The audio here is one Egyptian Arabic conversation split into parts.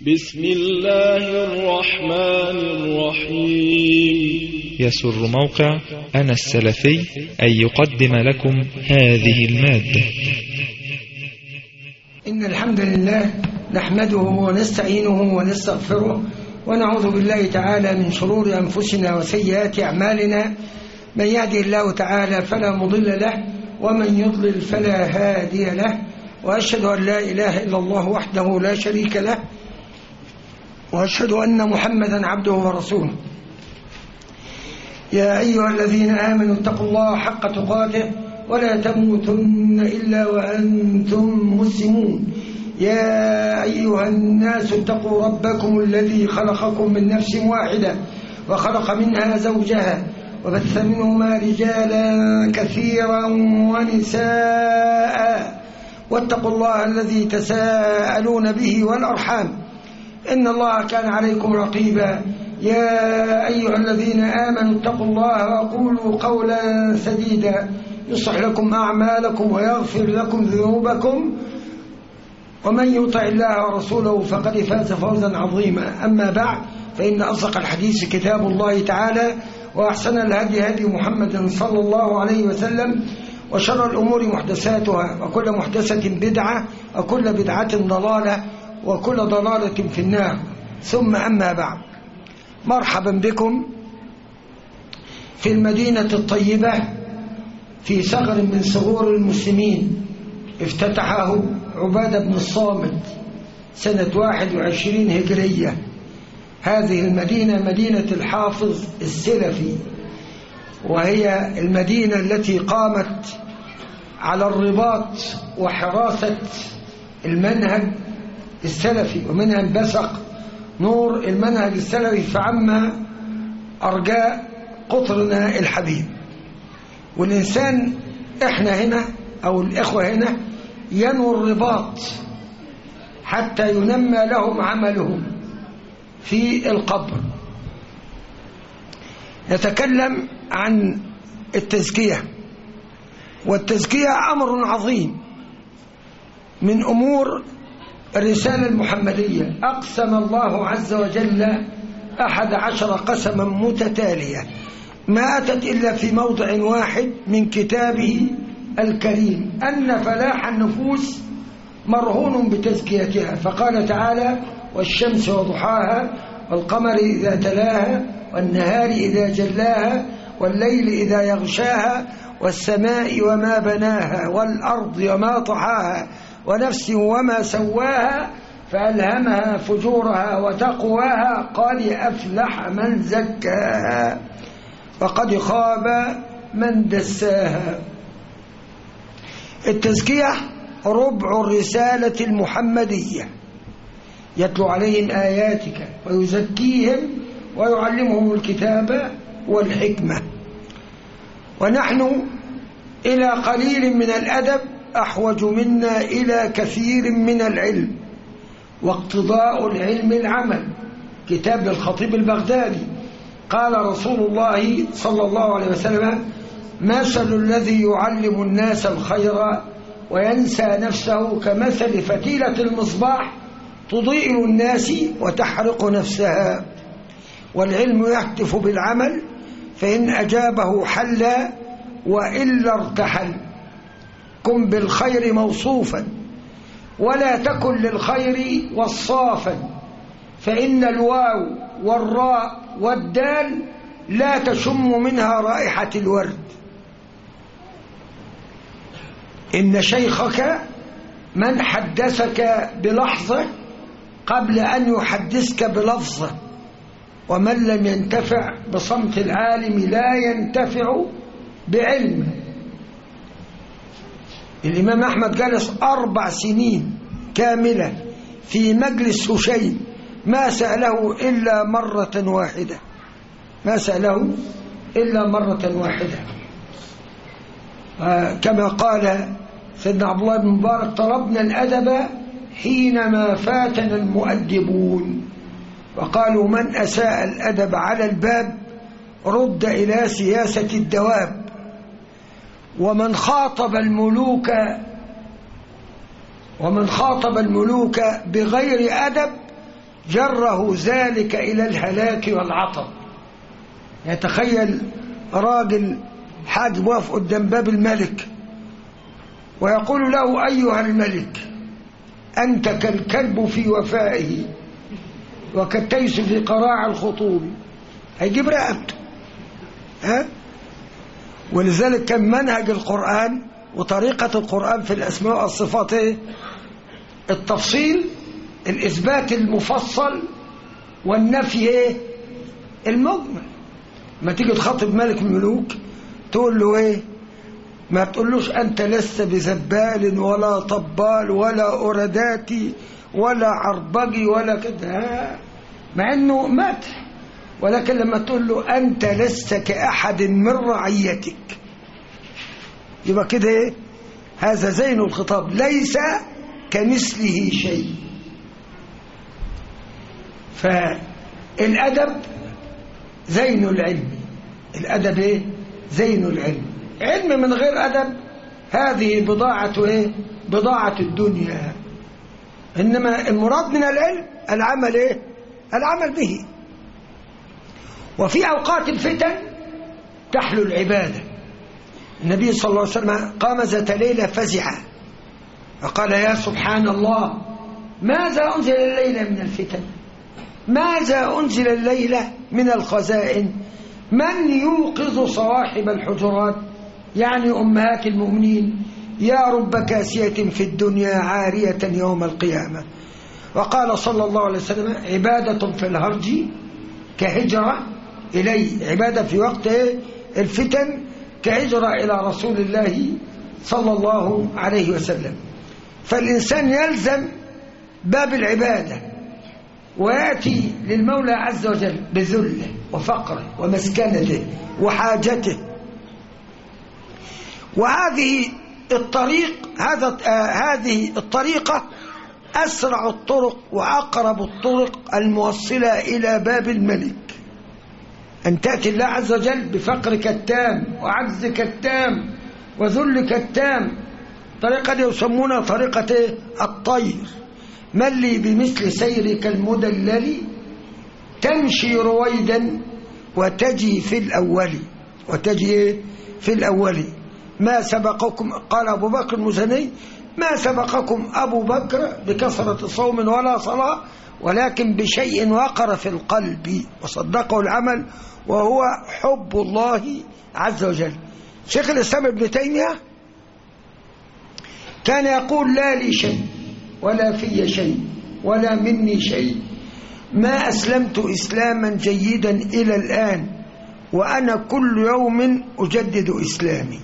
بسم الله الرحمن الرحيم يسر موقع أنا السلفي أن يقدم لكم هذه المادة إن الحمد لله نحمده ونستعينه ونستغفره ونعوذ بالله تعالى من شرور أنفسنا وسيئات أعمالنا من يهدي الله تعالى فلا مضل له ومن يضلل فلا هادي له وأشهد أن لا إله إلا الله وحده لا شريك له وأشهد أن محمدا عبده ورسوله يا أيها الذين آمنوا اتقوا الله حق تقاته ولا تموتن إلا وأنتم مسلمون يا أيها الناس اتقوا ربكم الذي خلقكم من نفس واحدة وخلق منها زوجها وبث منهما رجالا كثيرا ونساء واتقوا الله الذي تساءلون به والأرحام إن الله كان عليكم رقيبا يا أيها الذين آمنوا اتقوا الله وقولوا قولا سديدا يصلح لكم أعمالكم ويغفر لكم ذنوبكم ومن يطع الله ورسوله فقد فاز فوزا عظيما أما بعد فإن أصدق الحديث كتاب الله تعالى وأحسن الهدي هدي محمد صلى الله عليه وسلم وشر الأمور محدثاتها وكل محدثة بدعة وكل بدعة ضلالة وكل ضلالة في النار ثم أما بعد مرحبا بكم في المدينة الطيبة في ثغر من ثغور المسلمين افتتحه عبادة بن الصامت سنة 21 هجرية هذه المدينة مدينة الحافظ السلفي وهي المدينة التي قامت على الرباط وحراسة المنهج السلفي ومنها انبثق نور المنهج السلفي فعم أرجاء قطرنا الحبيب والإنسان إحنا هنا أو الإخوة هنا ينوي الرباط حتى ينمى لهم عملهم في القبر نتكلم عن التزكية والتزكية أمر عظيم من أمور الرسالة المحمدية أقسم الله عز وجل أحد عشر قسما متتالية ما أتت إلا في موضع واحد من كتابه الكريم أن فلاح النفوس مرهون بتزكيتها فقال تعالى والشمس وضحاها والقمر إذا تلاها والنهار إذا جلاها والليل إذا يغشاها والسماء وما بناها والأرض وما طحاها ونفس وما سواها فألهمها فجورها وتقواها قال أفلح من زكاها وقد خاب من دساها التزكية ربع الرسالة المحمدية يتلو عليهم آياتك ويزكيهم ويعلمهم الكتاب والحكمة ونحن إلى قليل من الأدب أحوج منا إلى كثير من العلم واقتضاء العلم العمل كتاب الخطيب البغدادي قال رسول الله صلى الله عليه وسلم مثل الذي يعلم الناس الخير وينسى نفسه كمثل فتيلة المصباح تضيء الناس وتحرق نفسها والعلم يهتف بالعمل فإن أجابه حل وإلا ارتحل كن بالخير موصوفا ولا تكن للخير وصافا فإن الواو والراء والدال لا تشم منها رائحة الورد إن شيخك من حدثك بلحظة قبل أن يحدثك بلفظة ومن لم ينتفع بصمت العالم لا ينتفع بعلمه الإمام أحمد جلس أربع سنين كاملة في مجلس هشيم ما سأله إلا مرة واحدة ما سأله إلا مرة واحدة كما قال سيدنا عبد الله بن مبارك طلبنا الأدب حينما فاتنا المؤدبون وقالوا من أساء الأدب على الباب رد إلى سياسة الدواب ومن خاطب الملوك ومن خاطب الملوك بغير أدب جره ذلك إلى الهلاك والعطب يتخيل راجل حاج واقف قدام باب الملك ويقول له أيها الملك أنت كالكلب في وفائه وكالتيس في قراع الخطوب هيجيب رقبته ها ولذلك كان منهج القرآن وطريقة القرآن في الأسماء والصفات ايه التفصيل الإثبات المفصل والنفي ايه المجمل ما تيجي تخاطب ملك الملوك تقول له ايه ما تقولوش أنت لست بزبال ولا طبال ولا أرداتي ولا عربجي ولا كده مع أنه مدح ولكن لما تقول له أنت لست كأحد من رعيتك يبقى كده إيه هذا زين الخطاب ليس كمثله شيء فالأدب زين العلم الأدب إيه زين العلم علم من غير أدب هذه بضاعة إيه بضاعة الدنيا إنما المراد من العلم العمل إيه العمل به وفي أوقات الفتن تحلو العبادة النبي صلى الله عليه وسلم قام ذات ليلة فزعا فقال يا سبحان الله ماذا أنزل الليلة من الفتن ماذا أنزل الليلة من الخزائن من يوقظ صواحب الحجرات يعني أمهات المؤمنين يا رب كاسية في الدنيا عارية يوم القيامة وقال صلى الله عليه وسلم عبادة في الهرج كهجرة إلي عبادة في وقت الفتن كهجرة إلى رسول الله صلى الله عليه وسلم فالإنسان يلزم باب العبادة ويأتي للمولى عز وجل بذله وفقره ومسكنته وحاجته وهذه الطريق هذا آه هذه الطريقة أسرع الطرق وأقرب الطرق الموصلة إلى باب الملك أن تأتي الله عز وجل بفقرك التام وعجزك التام وذلك التام طريقة دي يسمونها طريقة الطير من لي بمثل سيرك المدلل تمشي رويدا وتجي في الأول وتجي في الأول ما سبقكم قال أبو بكر المزني ما سبقكم أبو بكر بكثرة صوم ولا صلاة ولكن بشيء وقر في القلب وصدقه العمل وهو حب الله عز وجل شيخ الإسلام ابن تيمية كان يقول لا لي شيء ولا في شيء ولا مني شيء ما أسلمت إسلاما جيدا إلى الآن وأنا كل يوم أجدد إسلامي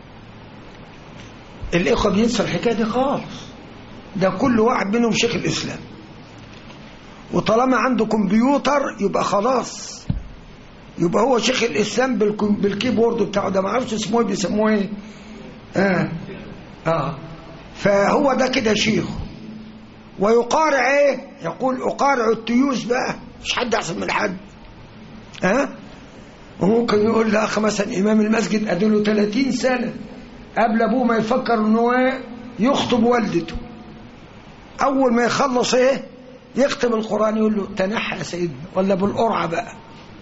الإخوة بينسى الحكاية دي خالص ده كل واحد منهم شيخ الإسلام وطالما عنده كمبيوتر يبقى خلاص يبقى هو شيخ الإسلام بالكيبورد بتاعه ده ما اعرفش اسمه ايه بيسموه ايه آه. آه. فهو ده كده شيخ ويقارع ايه يقول أقارع التيوس بقى مش حد أحسن من حد ها آه؟ وممكن يقول لأخ مثلا إمام المسجد أدوله 30 سنة قبل أبوه ما يفكر أنه يخطب والدته أول ما يخلص إيه يختم القرآن يقول له تنحى يا سيدنا ولا بالقرعة بقى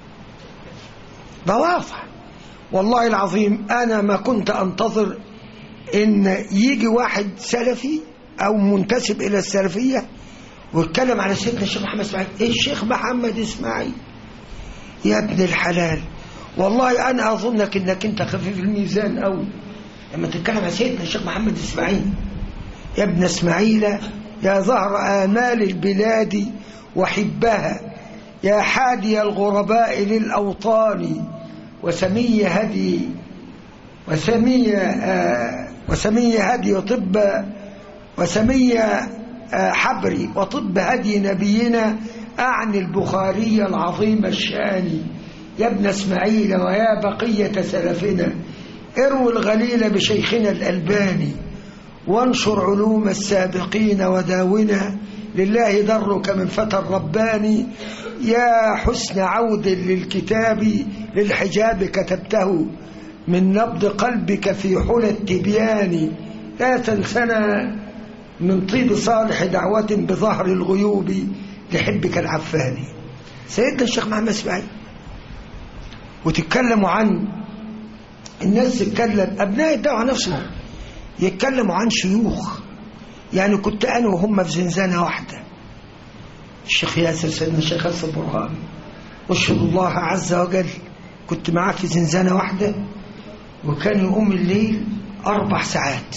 ده واضح والله العظيم أنا ما كنت أنتظر إن يجي واحد سلفي أو منتسب إلى السلفية ويتكلم على سيدنا الشيخ محمد إسماعيل إيه الشيخ محمد إسماعيل يا ابن الحلال والله أنا أظنك إنك أنت خفيف الميزان أوي لما تتكلم عن سيدنا الشيخ محمد إسماعيل يا ابن إسماعيل يا ظهر آمال البلاد وحبها يا حادي الغرباء للأوطان وسمي هدي وسمي آه وسمي هدي طب وسمي آه حبري وطب هدي نبينا أعني البخاري العظيم الشاني يا ابن اسماعيل ويا بقية سلفنا اروا الغليل بشيخنا الألباني وانشر علوم السابقين وداونا لله درك من فتى الرباني يا حسن عود للكتاب للحجاب كتبته من نبض قلبك في حلى التبيان لا تنسنا من طيب صالح دعوة بظهر الغيوب لحبك العفاني سيدنا الشيخ محمد اسماعيل وتتكلموا عن الناس تتكلم أبناء الدعوة نفسهم يتكلموا عن شيوخ يعني كنت أنا وهم في زنزانة واحدة الشيخ ياسر سيدنا الشيخ حسن برهان أشهد الله عز وجل كنت معاه في زنزانة واحدة وكان يقوم الليل أربع ساعات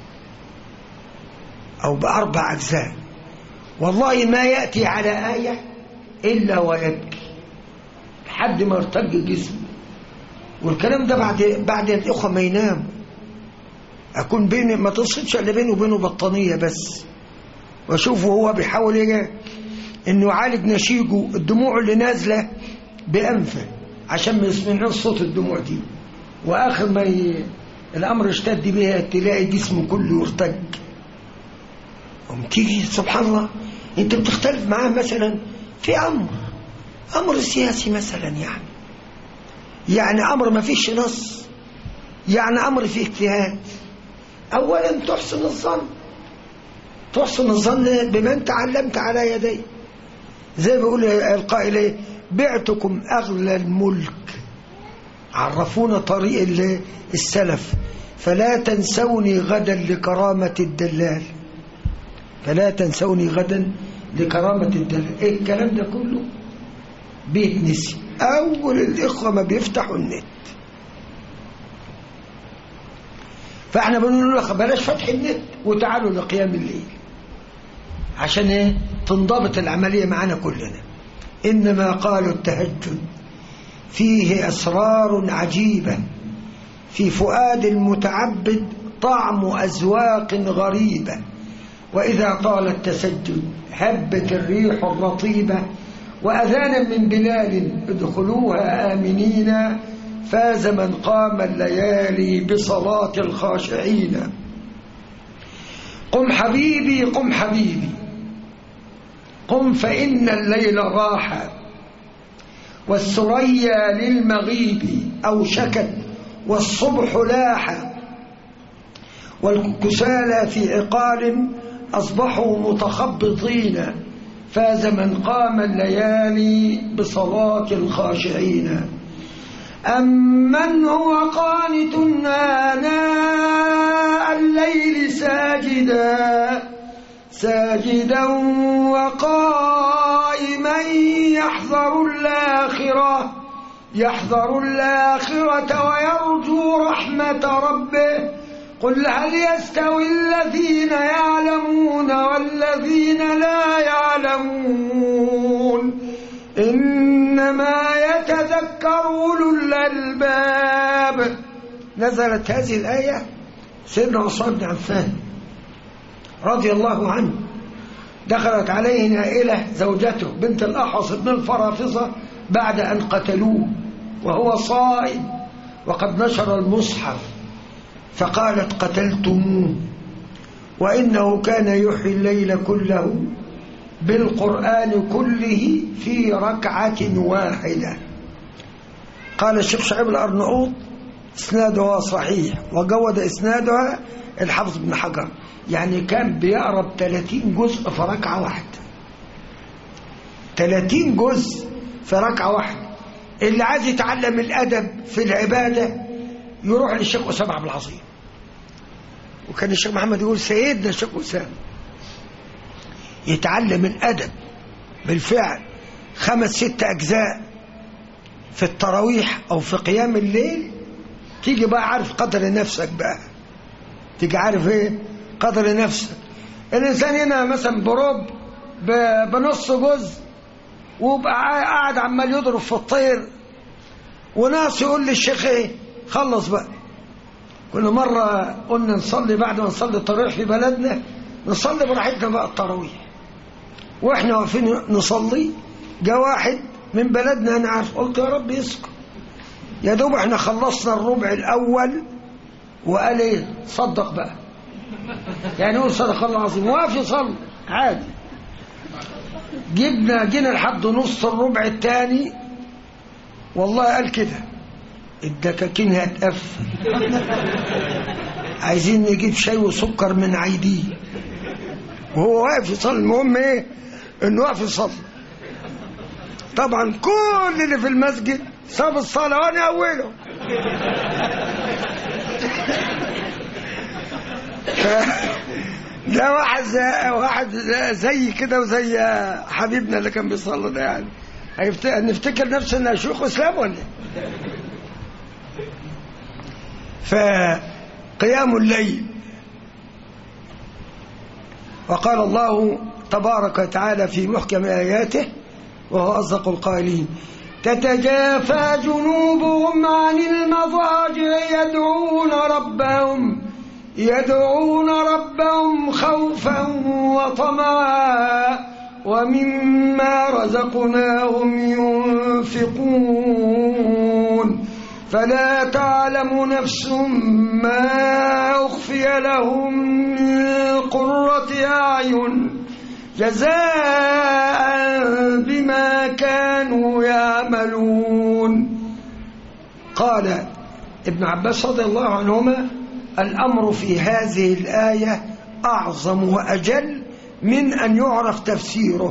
أو بأربع أجزاء والله ما يأتي على آية إلا ويبكي لحد ما ارتج جسمه والكلام ده بعد بعد الإخوة ما يناموا أكون بيني ما تصلش إلا بينه وبينه بطانية بس وأشوفه هو بيحاول إيه إنه يعالج نشيجه الدموع اللي نازلة بأنفه عشان ما يسمعناش صوت الدموع دي وآخر ما ي... الأمر اشتد بها تلاقي جسمه كله يرتج قوم تيجي سبحان الله أنت بتختلف معاه مثلا في أمر أمر سياسي مثلا يعني يعني أمر ما فيش نص يعني أمر فيه اجتهاد أولا تحسن الظن تحسن الظن بمن تعلمت على يدي زي ما بيقول القائل ايه بعتكم أغلى الملك عرفونا طريق السلف فلا تنسوني غدا لكرامة الدلال فلا تنسوني غدا لكرامة الدلال ايه الكلام ده كله بيتنسي أول الإخوة ما بيفتحوا النت فاحنا بنقول لك بلاش فتح النت وتعالوا لقيام الليل عشان ايه تنضبط العملية معانا كلنا إنما قالوا التهجد فيه أسرار عجيبة في فؤاد المتعبد طعم أزواق غريبة وإذا طال التسجد هبت الريح الرطيبة وأذانا من بلال ادخلوها آمنين فاز من قام الليالي بصلاة الخاشعين قم حبيبي قم حبيبي قم فإن الليل راح والثريا للمغيب أوشكت والصبح لاح والكسالى في عقال أصبحوا متخبطين فاز من قام الليالي بصلاة الخاشعين أمن هو قانت آناء الليل ساجدا ساجدا وقائما يحذر الآخرة يحذر الآخرة ويرجو رحمة ربه قل هل يستوي الذين يعلمون والذين لا يعلمون إنما يتذكر أولو الألباب نزلت هذه الآية سيدنا عثمان بن عفان رضي الله عنه دخلت عليه نائلة زوجته بنت الأحوص بن الفرافصة بعد أن قتلوه وهو صائم وقد نشر المصحف فقالت قتلتموه وإنه كان يحيي الليل كله بالقرآن كله في ركعة واحدة قال الشيخ شعيب الأرنؤوط إسنادها صحيح وجود إسنادها الحافظ بن حجر يعني كان بيقرب 30 جزء في ركعة واحدة 30 جزء في ركعة واحدة اللي عايز يتعلم الأدب في العبادة يروح للشيخ أسامة عبد العظيم وكان الشيخ محمد يقول سيدنا الشيخ أسامة يتعلم الأدب بالفعل خمس ست أجزاء في التراويح أو في قيام الليل تيجي بقى عارف قدر نفسك بقى تيجي عارف ايه قدر نفسك الإنسان هنا مثلا برب بنص جزء ويبقى قاعد عمال يضرب في الطير وناس يقول للشيخ ايه خلص بقى كل مرة قلنا نصلي بعد ما نصلي التراويح في بلدنا نصلي براحتنا بقى التراويح واحنا واقفين نصلي جاء واحد من بلدنا انا عارف قلت يا رب يسكت يا دوب احنا خلصنا الربع الاول وقال ايه صدق بقى يعني قول صدق الله العظيم واقف يصلي عادي جبنا جينا لحد نص الربع الثاني والله قال كده الدكاكين هتقفل عايزين نجيب شاي وسكر من عيديه وهو واقف يصلي المهم ايه انه واقف يصلي طبعا كل اللي في المسجد ساب الصلاة وانا اوله ده واحد زي واحد زي كده وزي حبيبنا اللي كان بيصلي ده يعني هيفت- نفتكر نفسنا شيوخ اسلام ولا إيه؟ فقيام الليل وقال الله تبارك وتعالى في محكم آياته وهو أصدق القائلين تتجافى جنوبهم عن المضاجع يدعون ربهم يدعون ربهم خوفا وطمعا ومما رزقناهم ينفقون فلا تعلم نفس ما أخفي لهم من قرة أعين جزاء بما كانوا يعملون قال ابن عباس رضي الله عنهما الأمر في هذه الآية أعظم وأجل من أن يعرف تفسيره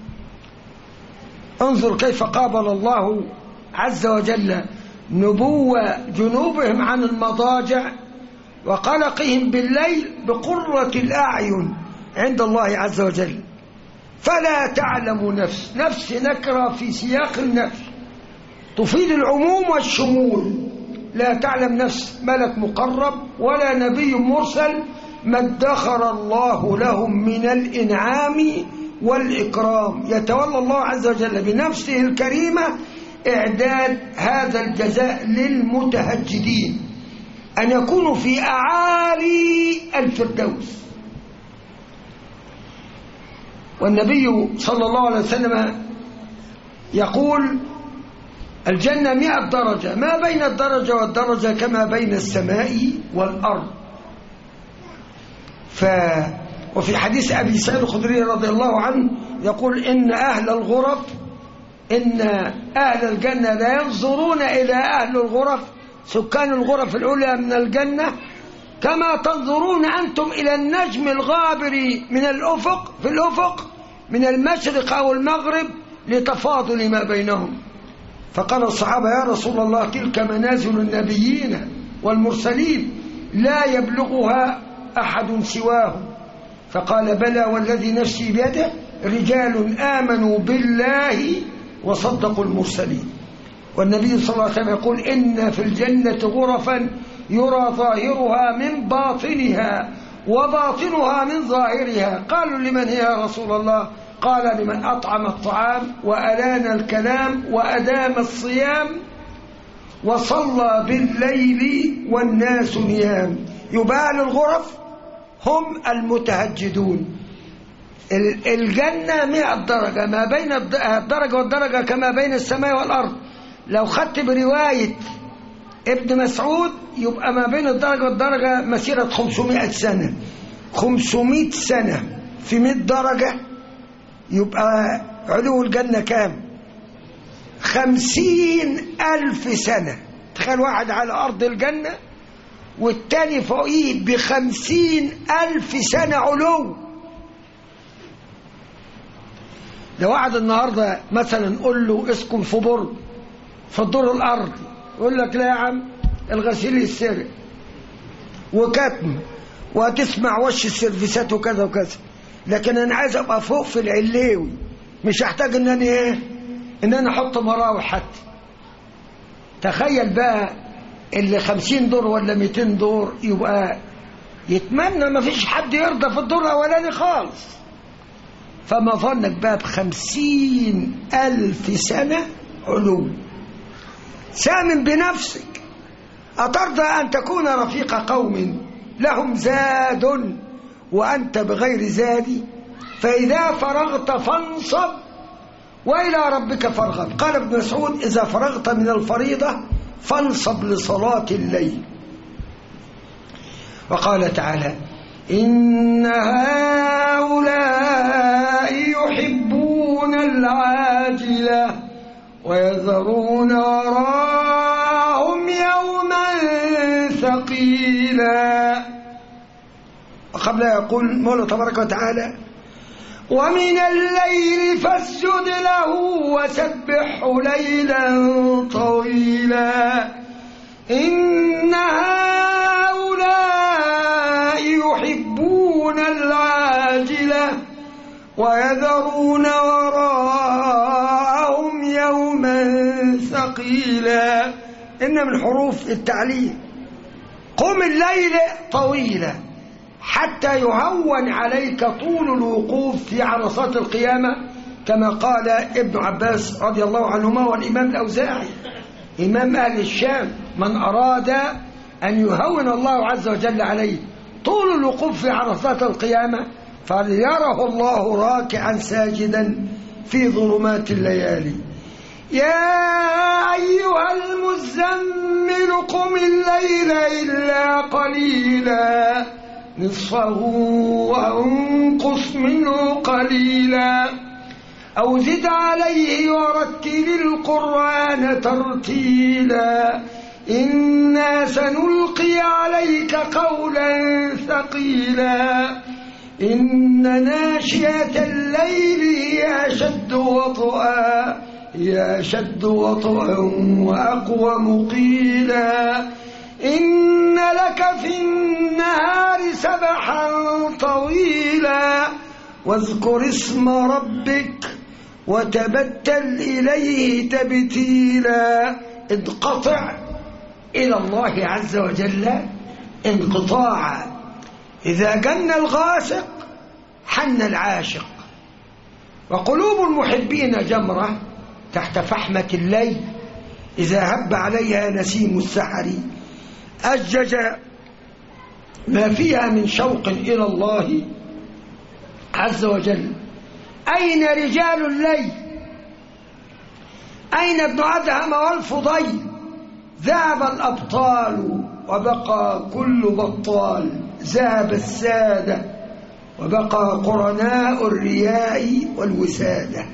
انظر كيف قابل الله عز وجل نبوة جنوبهم عن المضاجع وقلقهم بالليل بقرة الأعين عند الله عز وجل فلا تعلم نفس نفس نكرة في سياق النفس تفيد العموم والشمول لا تعلم نفس ملك مقرب ولا نبي مرسل ما ادخر الله لهم من الإنعام والإكرام يتولى الله عز وجل بنفسه الكريمة إعداد هذا الجزاء للمتهجدين أن يكونوا في أعالي الفردوس والنبي صلى الله عليه وسلم يقول الجنة مئة درجة ما بين الدرجة والدرجة كما بين السماء والأرض ف وفي حديث أبي سعيد الخدري رضي الله عنه يقول إن أهل الغرف إن أهل الجنة لا ينظرون إلى أهل الغرف سكان الغرف العليا من الجنة كما تنظرون أنتم إلى النجم الغابر من الأفق في الأفق من المشرق أو المغرب لتفاضل ما بينهم فقال الصحابة يا رسول الله تلك منازل النبيين والمرسلين لا يبلغها أحد سواهم فقال بلى والذي نفسي بيده رجال آمنوا بالله وصدقوا المرسلين والنبي صلى الله عليه وسلم يقول إن في الجنة غرفا يرى ظاهرها من باطنها وباطنها من ظاهرها قالوا لمن هي يا رسول الله قال لمن أطعم الطعام وألان الكلام وأدام الصيام وصلى بالليل والناس نيام يبال الغرف هم المتهجدون الجنة مئة درجة ما بين الدرجة والدرجة كما بين السماء والأرض لو خدت برواية ابن مسعود يبقى ما بين الدرجة والدرجة مسيرة 500 سنة 500 سنة في 100 درجة يبقى علو الجنة كام خمسين ألف سنة تخيل واحد على أرض الجنة والتاني فوقيه بخمسين ألف سنة علو لو واحد النهاردة مثلا قول له اسكن في برج في الدور الأرضي يقول لك لا يا عم الغسيل يسرق وكتم وهتسمع وش السيرفيسات وكذا وكذا لكن انا عايز ابقى فوق في العليوي مش هحتاج ان انا ايه ان انا احط مراوح حتى تخيل بقى اللي خمسين دور ولا ميتين دور يبقى يتمنى ما فيش حد يرضى في الدور الاولاني خالص فما ظنك بقى بخمسين ألف سنة علو سامن بنفسك أترضى أن تكون رفيق قوم لهم زاد وأنت بغير زاد فإذا فرغت فانصب وإلى ربك فارغب قال ابن مسعود إذا فرغت من الفريضة فانصب لصلاة الليل وقال تعالى إن هؤلاء يحبون العاجلة ويذرون وراءهم يوما ثقيلا وقبل يقول مولى تبارك وتعالى ومن الليل فاسجد له وسبحه ليلا طويلا إن هؤلاء يحبون العاجلة ويذرون وراءهم يوما ثقيلا إن من حروف التعليم قم الليل طويلا حتى يهون عليك طول الوقوف في عرصات القيامة كما قال ابن عباس رضي الله عنهما والإمام الأوزاعي إمام أهل الشام من أراد أن يهون الله عز وجل عليه طول الوقوف في عرصات القيامة فليره الله راكعا ساجدا في ظلمات الليالي يا أيها المزمل قم الليل إلا قليلا نصفه وانقص منه قليلا أو زد عليه ورتل القرآن ترتيلا إنا سنلقي عليك قولا ثقيلا إن ناشئة الليل هي أشد وطئا هي أشد وطئا وأقوم قيلا إن لك في النهار سبحا طويلا واذكر اسم ربك وتبتل إليه تبتيلا انقطع إلى الله عز وجل انقطاعا إذا جن الغاسق حن العاشق وقلوب المحبين جمرة تحت فحمة الليل إذا هب عليها نسيم السحر أجج ما فيها من شوق إلى الله عز وجل أين رجال الليل أين ابن أدهم والفضيل ذهب الأبطال وبقى كل بطال ذهب السادة وبقى قرناء الرياء والوسادة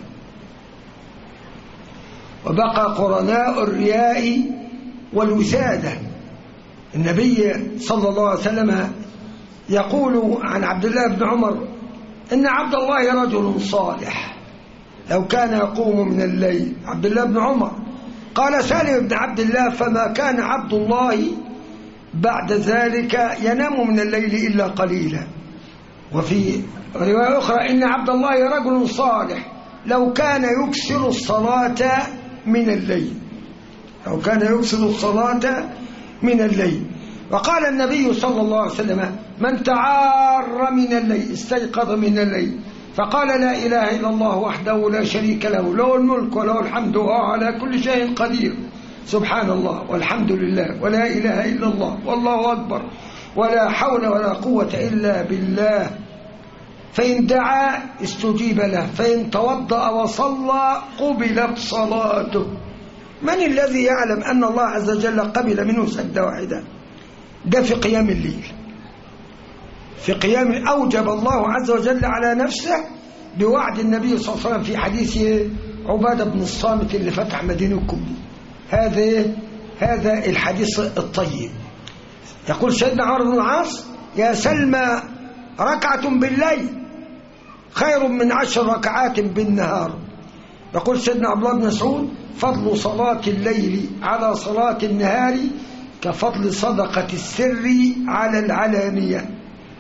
وبقى قرناء الرياء والوسادة النبي صلى الله عليه وسلم يقول عن عبد الله بن عمر إن عبد الله رجل صالح لو كان يقوم من الليل عبد الله بن عمر قال سالم بن عبد الله فما كان عبد الله بعد ذلك ينام من الليل إلا قليلا وفي رواية أخرى إن عبد الله رجل صالح لو كان يكسر الصلاة من الليل لو كان يكسر الصلاة من الليل وقال النبي صلى الله عليه وسلم من تعار من الليل استيقظ من الليل فقال لا إله إلا الله وحده لا شريك له له الملك وله الحمد وهو على كل شيء قدير سبحان الله والحمد لله ولا إله إلا الله والله أكبر ولا حول ولا قوة إلا بالله فإن دعا استجيب له فإن توضأ وصلى قبلت صلاته من الذي يعلم أن الله عز وجل قبل منه سجدة واحدة ده في قيام الليل في قيام أوجب الله عز وجل على نفسه بوعد النبي صلى الله عليه وسلم في حديث عبادة بن الصامت اللي فتح مدينة هذا هذا الحديث الطيب يقول سيدنا عمر بن العاص يا سلمى ركعة بالليل خير من عشر ركعات بالنهار يقول سيدنا عبد الله بن مسعود فضل صلاة الليل على صلاة النهار كفضل صدقة السر على العلانية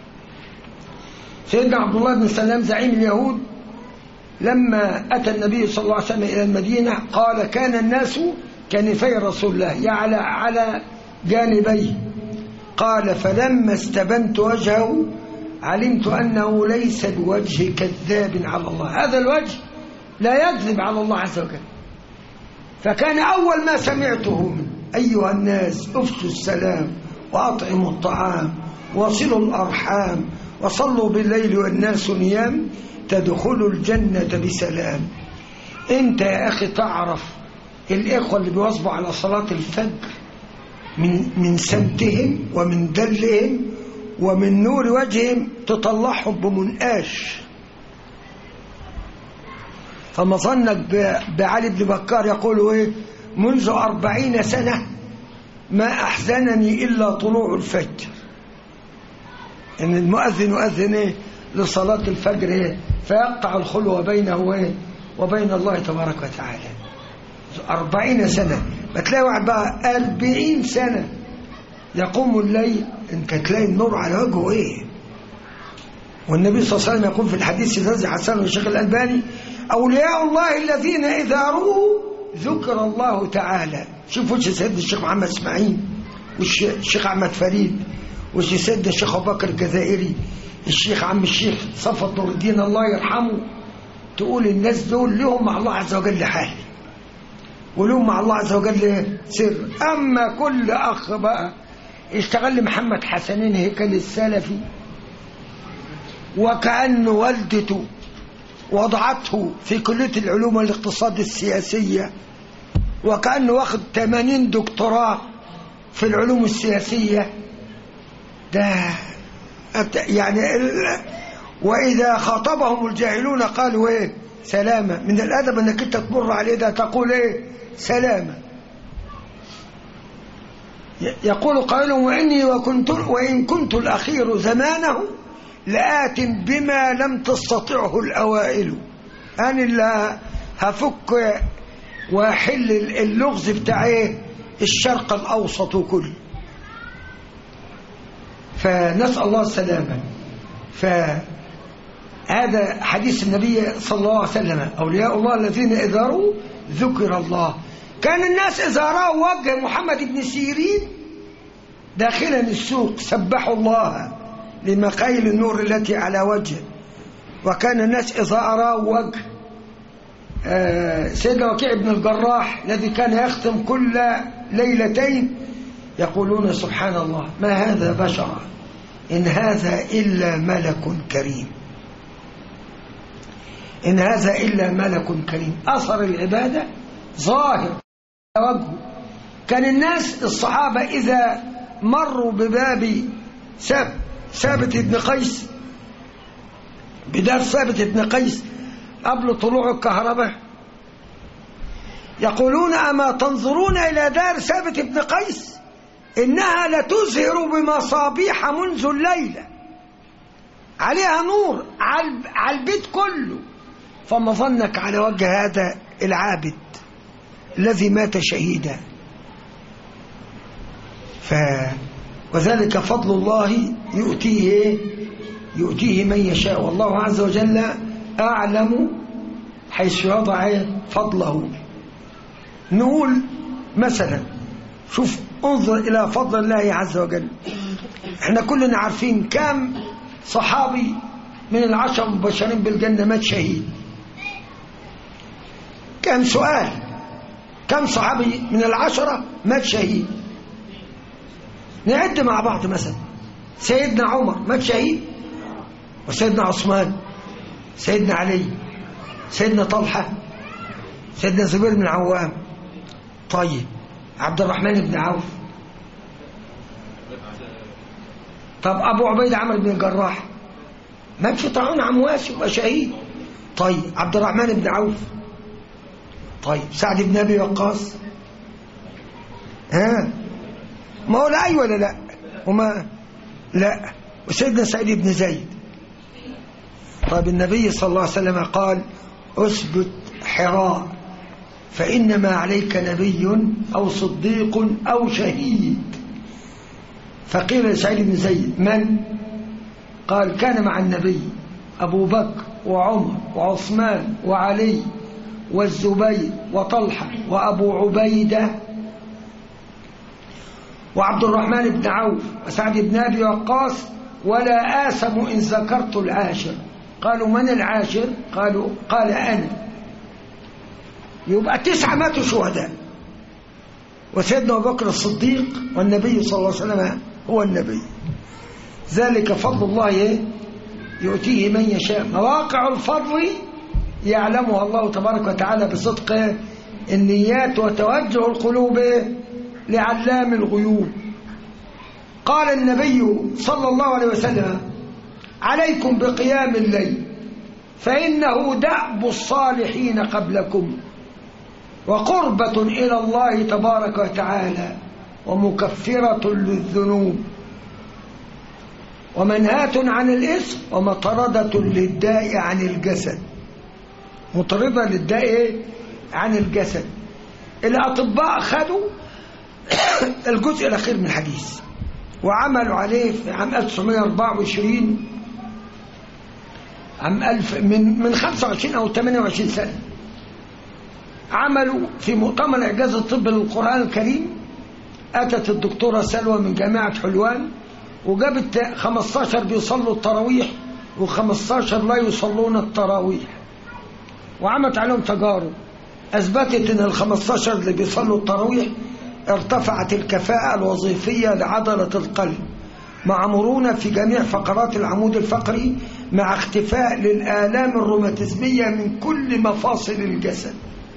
سيدنا عبد الله بن سلام زعيم اليهود لما أتى النبي صلى الله عليه وسلم إلى المدينة قال كان الناس كنفي رسول الله يعلى على جانبيه قال فلما استبنت وجهه علمت أنه ليس بوجه كذاب على الله هذا الوجه لا يكذب على الله عز وجل فكان أول ما سمعته من أيها الناس افشوا السلام وأطعموا الطعام وصلوا الأرحام وصلوا بالليل والناس نيام تدخلوا الجنة بسلام انت يا أخي تعرف الإخوة اللي بيواظبوا على صلاة الفجر من من سمتهم ومن دلهم ومن نور وجههم تطلعهم بمنقاش فما ظنك بعلي بن بكار يقول ايه منذ أربعين سنة ما أحزنني إلا طلوع الفجر إن المؤذن يؤذن إيه لصلاة الفجر إيه فيقطع الخلوة بينه وبين الله تبارك وتعالى أربعين سنة ما تلاقي واحد بقى أربعين سنة يقوم الليل انت تلاقي النور على وجهه ايه والنبي صلى الله عليه وسلم يقول في الحديث الذي حسنه الشيخ الألباني أولياء الله الذين إذا رؤوا ذكر الله تعالى شوفوا سيدنا الشيخ محمد اسماعيل والشيخ أحمد فريد وسيدنا الشيخ أبو بكر الجزائري الشيخ عم الشيخ صفت نور الدين الله يرحمه تقول الناس دول لهم مع الله عز وجل حال ولهم مع الله عز وجل سر أما كل أخ بقى اشتغل لي محمد حسنين هيكل السلفي وكأن والدته وضعته في كلية العلوم والاقتصاد السياسية وكأنه واخد 80 دكتوراه في العلوم السياسية ده يعني وإذا خاطبهم الجاهلون قالوا إيه سلامة من الأدب أنك أنت تمر عليه ده تقول إيه سلامة يقول قائل وإني وكنت وإن كنت الأخير زمانه لآت بما لم تستطعه الأوائل أنا اللي هفك وأحل اللغز بتاع إيه الشرق الأوسط كله فنسأل الله السلامة فهذا حديث النبي صلى الله عليه وسلم أولياء الله الذين إذا رأوا ذكر الله كان الناس إذا رأوا وجه محمد بن سيرين داخلا السوق سبحوا الله لمقايل النور التي على وجهه وكان الناس إذا أراه وجه سيدنا وكيع بن الجراح الذي كان يختم كل ليلتين يقولون سبحان الله ما هذا بشرا إن هذا إلا ملك كريم إن هذا إلا ملك كريم أثر العبادة ظاهر وجهه كان الناس الصحابة إذا مروا بباب ساب ثابت بن قيس بدار ثابت بن قيس قبل طلوع الكهرباء يقولون أما تنظرون إلى دار ثابت بن قيس إنها لتزهر بمصابيح منذ الليلة عليها نور على البيت كله فما ظنك على وجه هذا العابد الذي مات شهيدا ف وذلك فضل الله يؤتيه يؤتيه من يشاء والله عز وجل أعلم حيث يضع فضله نقول مثلا شوف انظر إلى فضل الله عز وجل احنا كلنا عارفين كم صحابي من العشر المبشرين بالجنة مات شهيد كم سؤال كم صحابي من العشرة مات شهيد نعد مع بعض مثلا سيدنا عمر مات شهيد وسيدنا عثمان سيدنا علي سيدنا طلحة سيدنا زبير بن عوام طيب عبد الرحمن بن عوف طب أبو عبيد عمرو بن الجراح مات في طاعون عمواس يبقى شهيد طيب عبد الرحمن بن عوف طيب سعد بن أبي وقاص ها ما هو لا أيوة ولا لا وما لا وسيدنا سعيد بن زيد طيب النبي صلى الله عليه وسلم قال أثبت حراء فإنما عليك نبي أو صديق أو شهيد فقيل لسعيد بن زيد من قال كان مع النبي أبو بكر وعمر وعثمان وعلي والزبير وطلحة وأبو عبيدة وعبد الرحمن بن عوف وسعد بن أبي وقاص ولا آسم إن ذكرت العاشر قالوا من العاشر قالوا قال أنا يبقى تسعة ماتوا شهداء وسيدنا أبو بكر الصديق والنبي صلى الله عليه وسلم هو النبي ذلك فضل الله يؤتيه من يشاء مواقع الفضل يعلمها الله تبارك وتعالى بصدق النيات وتوجه القلوب لعلام الغيوب قال النبي صلى الله عليه وسلم عليكم بقيام الليل فإنه دأب الصالحين قبلكم وقربة إلى الله تبارك وتعالى ومكفرة للذنوب ومنهاة عن الإثم ومطردة للداء عن الجسد مطردة للداء إيه؟ عن الجسد الأطباء خدوا الجزء الأخير من الحديث وعملوا عليه في عام 1924 عام ألف من من 25 أو 28 سنة عملوا في مؤتمر إعجاز الطب للقرآن الكريم أتت الدكتورة سلوى من جامعة حلوان وجابت 15 بيصلوا التراويح و15 لا يصلون التراويح وعملت عليهم تجارب أثبتت أن ال 15 اللي بيصلوا التراويح ارتفعت الكفاءة الوظيفية لعضلة القلب مع مرونة في جميع فقرات العمود الفقري مع اختفاء للآلام الروماتيزمية من كل مفاصل الجسد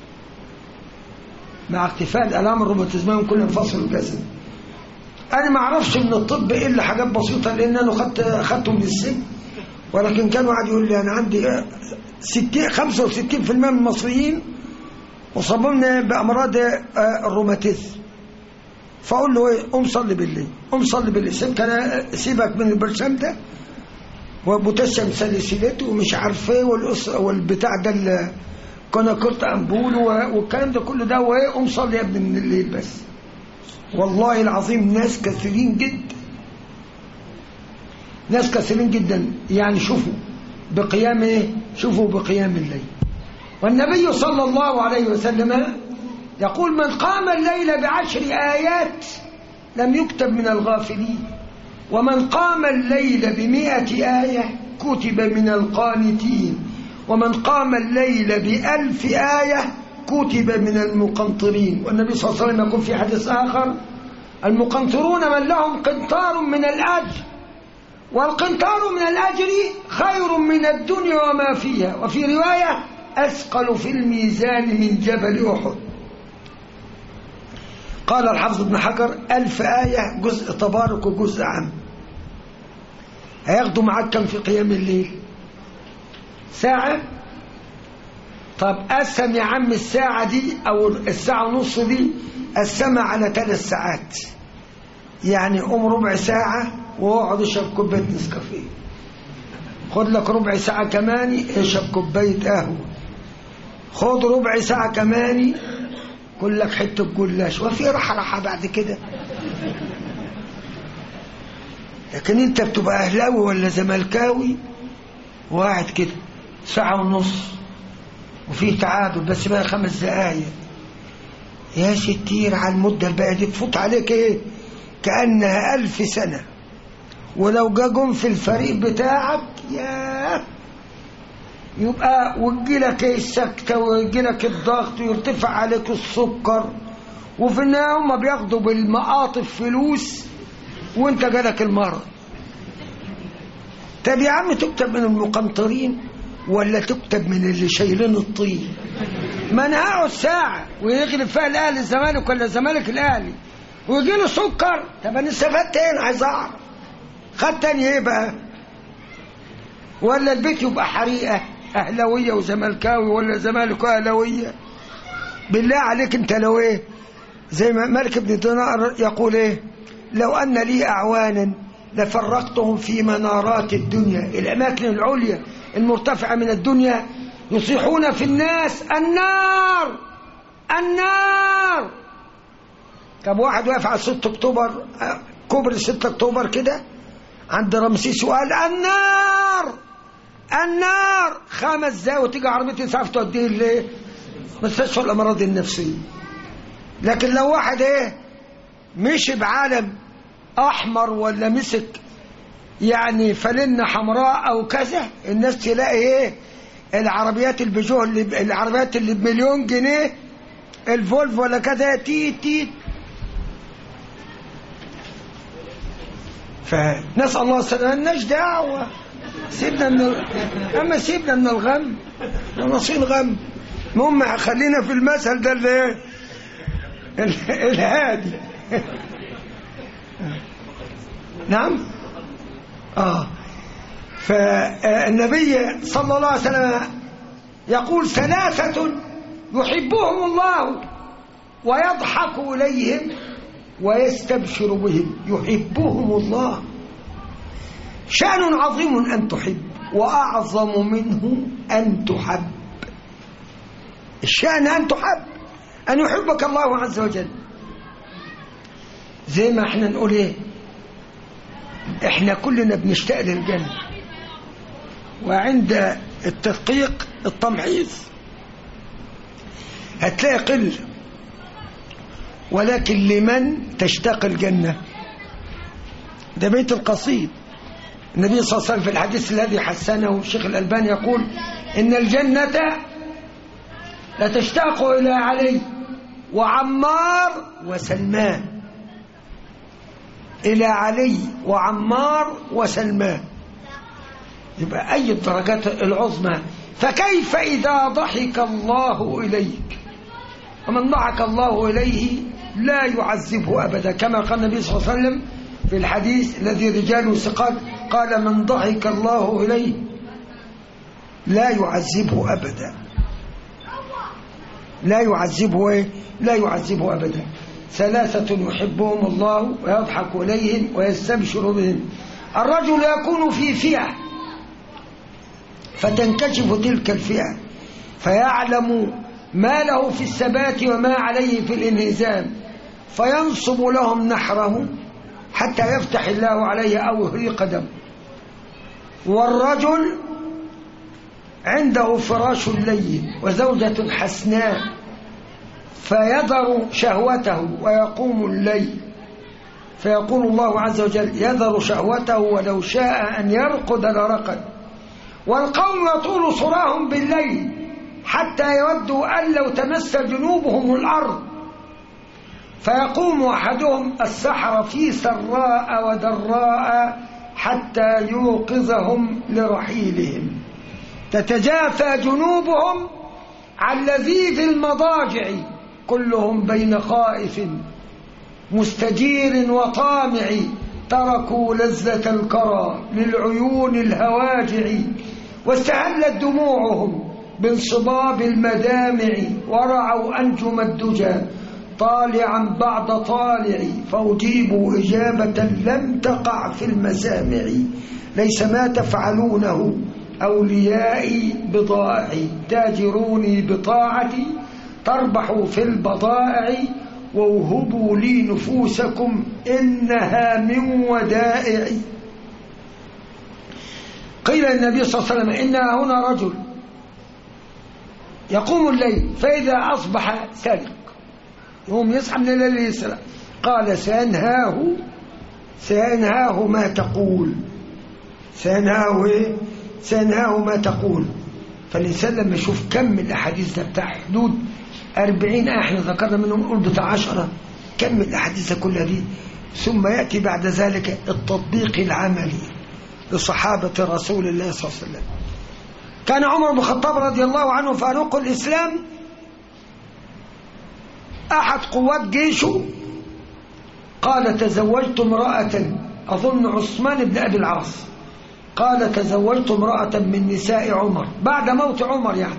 مع اختفاء الآلام الروماتيزمية من كل مفاصل الجسد أنا ما أعرفش من الطب إلا حاجات بسيطة لأن أنا خدت خدته من السن ولكن كان واحد يقول لي أنا عندي 60 65% من المصريين وصابونا بأمراض الروماتيزم فأقول له إيه قوم صلي بالليل قوم صلي بالليل سيبك أنا سيبك من البرشام ده وبوتاسيوم ساليسيليت ومش عارف ايه والقص والبتاع ده كوناكورت امبول والكلام ده كله ده وايه قوم صلي يا ابني من الليل بس والله العظيم ناس كثيرين جدا ناس كثيرين جدا يعني شوفوا بقيام ايه شوفوا بقيام الليل والنبي صلى الله عليه وسلم يقول من قام الليل بعشر آيات لم يكتب من الغافلين ومن قام الليل بمئة آية كتب من القانتين ومن قام الليل بألف آية كتب من المقنطرين والنبي صلى الله عليه وسلم يقول في حديث آخر المقنطرون من لهم قنطار من الأجر والقنطار من الأجر خير من الدنيا وما فيها وفي رواية أثقل في الميزان من جبل أحد قال الحافظ ابن حجر ألف آية جزء تبارك وجزء عام هياخدوا معاك كم في قيام الليل ساعة طب قسم يا عم الساعة دي أو الساعة ونص دي قسمها على ثلاث ساعات يعني قوم ربع ساعة واقعد اشرب كوباية نسكافيه خد لك ربع ساعة كمان اشرب كوباية قهوة خد ربع ساعة كمان كل لك حتة جلاش وفي راحة راحة بعد كده لكن انت بتبقى اهلاوي ولا زملكاوي وقاعد كده ساعة ونص وفي تعادل بس بقى خمس دقايق يا ستير على المدة الباقية دي تفوت عليك ايه كأنها ألف سنة ولو جا جم في الفريق بتاعك يا يبقى ويجيلك ايه السكتة ويجيلك الضغط ويرتفع عليك السكر وفي النهاية هم بياخدوا بالمقاطف فلوس وانت جالك المرض طب يا عم تكتب من المقنطرين ولا تكتب من اللي شايلين الطين ما انا هقعد ساعة ويغلب فيها الاهلي الزمالك ولا الزمالك الاهلي ويجي له سكر طب انا استفدت ايه انا عايز اعرف خد تاني ايه بقى ولا البيت يبقى حريقة اهلاوية وزملكاوي ولا زمالك واهلاوية بالله عليك انت لو ايه زي ما مالك بن دينار يقول ايه لو ان لي اعوانا لفرقتهم في منارات الدنيا الاماكن العليا المرتفعة من الدنيا يصيحون في الناس النار النار طب واحد واقف على 6 اكتوبر كوبري 6 اكتوبر كده عند رمسيس وقال النار النار خمس دقايق وتيجي عربيه اسعاف توديه ليه؟ مستشفى الامراض النفسيه لكن لو واحد ايه مشي بعالم احمر ولا مسك يعني فلنة حمراء او كذا الناس تلاقي ايه العربيات البيجو اللي العربيات اللي بمليون جنيه الفولف ولا كذا تيت تيت فنسأل الله السلامة مالناش دعوة سيبنا من ال... أما سيبنا من الغم ونصيل غم المهم خلينا في المثل ده اللي الهادي نعم آه فالنبي صلى الله عليه وسلم يقول ثلاثة يحبهم الله ويضحك إليهم ويستبشر بهم يحبهم الله شأن عظيم أن تحب وأعظم منه أن تحب الشأن أن تحب أن يحبك الله عز وجل زي ما احنا نقول ايه احنا كلنا بنشتاق للجنة وعند التدقيق التمحيص هتلاقي قلة ولكن لمن تشتاق الجنة ده بيت القصيد النبي صلى الله عليه وسلم في الحديث الذي حسنه الشيخ الألباني يقول إن الجنة لتشتاق إلى علي وعمار وسلمان إلى علي وعمار وسلمان يبقى أي الدرجات العظمى فكيف إذا ضحك الله إليك ومن ضحك الله إليه لا يعذبه أبدا كما قال النبي صلى الله عليه وسلم في الحديث الذي رجاله ثقات قال من ضحك الله إليه لا يعذبه أبدا لا يعذبه إيه؟ لا يعذبه أبدا ثلاثة يحبهم الله ويضحك إليهم ويستبشر بهم الرجل يكون في فئة فتنكشف تلك الفئة فيعلم ما له في الثبات وما عليه في الانهزام فينصب لهم نحره حتى يفتح الله عليه أو يهري قدم والرجل عنده فراش لين وزوجة حسناء فيذر شهوته ويقوم الليل فيقول الله عز وجل يذر شهوته ولو شاء أن يرقد لرقد والقوم يطول صراهم بالليل حتى يودوا أن لو تمس جنوبهم الأرض فيقوم أحدهم السحر في سراء ودراء حتى يوقظهم لرحيلهم تتجافى جنوبهم عن لذيذ المضاجع كلهم بين خائف مستجير وطامع تركوا لذة الكرى للعيون الهواجع واستهلت دموعهم بانصباب المدامع ورعوا أنجم الدجى طالعا بعد طالع فأجيبوا إجابة لم تقع في المسامع ليس ما تفعلونه أوليائي بضائعي تاجروني بطاعتي تربحوا في البضائع ووهبوا لي نفوسكم إنها من ودائعي قيل النبي صلى الله عليه وسلم إنها هنا رجل يقوم الليل فإذا أصبح سرق يوم يصحى من الليل يسرق قال سينهاه سينهاه ما تقول سينهاه إيه؟ سينهاه ما تقول فالإنسان لما يشوف كم الأحاديث ده بتاع حدود أربعين احنا ذكرنا منهم نقول بتاع عشرة كم الأحاديث كلها دي ثم يأتي بعد ذلك التطبيق العملي لصحابة رسول الله صلى الله عليه وسلم كان عمر بن الخطاب رضي الله عنه فاروق الإسلام أحد قوات جيشه قال تزوجت امرأة أظن عثمان بن أبي العاص قال تزوجت امرأة من نساء عمر بعد موت عمر يعني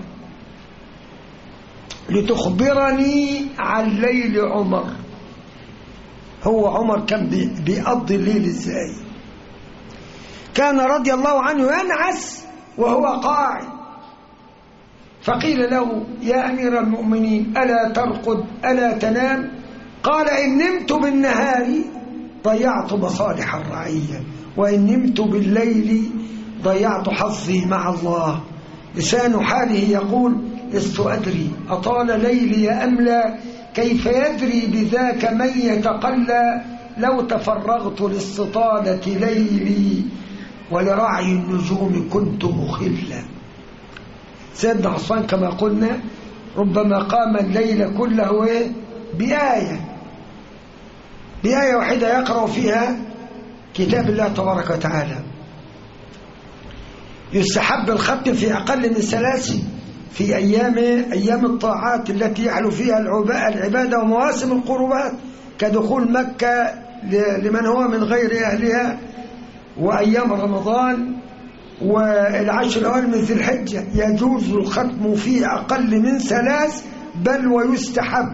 لتخبرني عن ليل عمر هو عمر كان بيقضي الليل ازاي كان رضي الله عنه ينعس وهو قاعد فقيل له يا أمير المؤمنين ألا ترقد ألا تنام قال إن نمت بالنهار ضيعت مصالح الرعية وإن نمت بالليل ضيعت حظي مع الله لسان حاله يقول لست أدري أطال ليلي أم لا كيف يدري بذاك من يتقلى لو تفرغت لاستطالة ليلي ولرعي النجوم كنت مخلا سيدنا عثمان كما قلنا ربما قام الليل كله إيه؟ بآية بآية واحدة يقرأ فيها كتاب الله تبارك وتعالى يستحب الختم في أقل من ثلاث في أيام أيام الطاعات التي يحلو فيها العبادة ومواسم القربات كدخول مكة لمن هو من غير أهلها وأيام رمضان والعشر الأوائل من ذي الحجة يجوز الختم في أقل من ثلاث بل ويستحب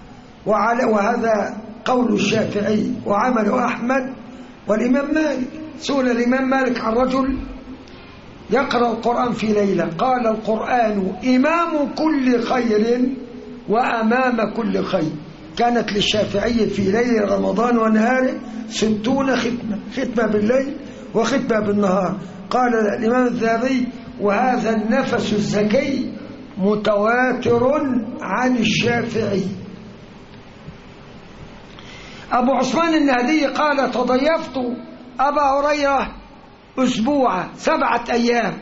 وعلى وهذا قول الشافعي وعمل أحمد والإمام مالك سئل الإمام مالك عن رجل يقرأ القرآن في ليلة قال القرآن إمام كل خير وأمام كل خير كانت للشافعي في ليل رمضان ونهاره ستون ختمة ختمة بالليل وختمة بالنهار قال الإمام الذهبي وهذا النفس الزكي متواتر عن الشافعي أبو عثمان النهدي قال تضيفت أبا هريرة أسبوعا سبعة أيام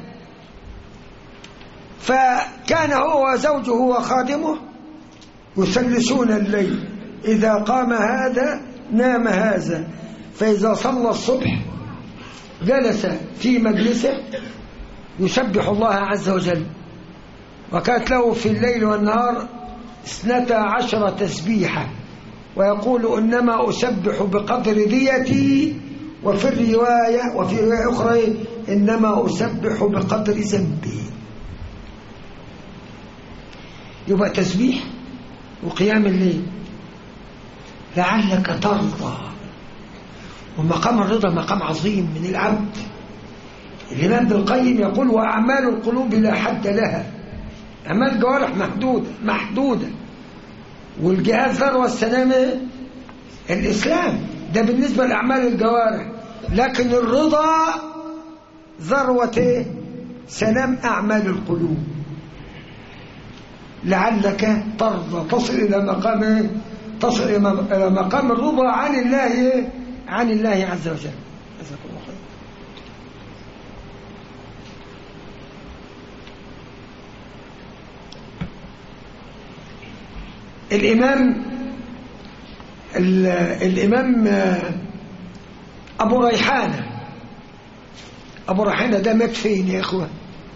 فكان هو وزوجه وخادمه يسلسون الليل إذا قام هذا نام هذا فإذا صلى الصبح جلس في مجلسه يسبح الله عز وجل وكانت له في الليل والنهار اثنتا عشر تسبيحة ويقول إنما أسبح بقدر ديتي وفي الرواية وفي رواية أخرى إنما أسبح بقدر ذنبي يبقى تسبيح وقيام الليل لعلك ترضى ومقام الرضا مقام عظيم من العبد الإمام ابن القيم يقول وأعمال القلوب لا حد لها أعمال الجوارح محدودة محدودة والجهاد ذروة السلامة الإسلام ده بالنسبة لأعمال الجوارح لكن الرضا ذروة سلام أعمال القلوب لعلك ترضى تصل إلى مقام تصل إلى مقام الرضا عن الله عن الله عز وجل جزاكم الله خير الإمام الإمام أبو ريحانة أبو ريحانة ده مات فين يا إخوة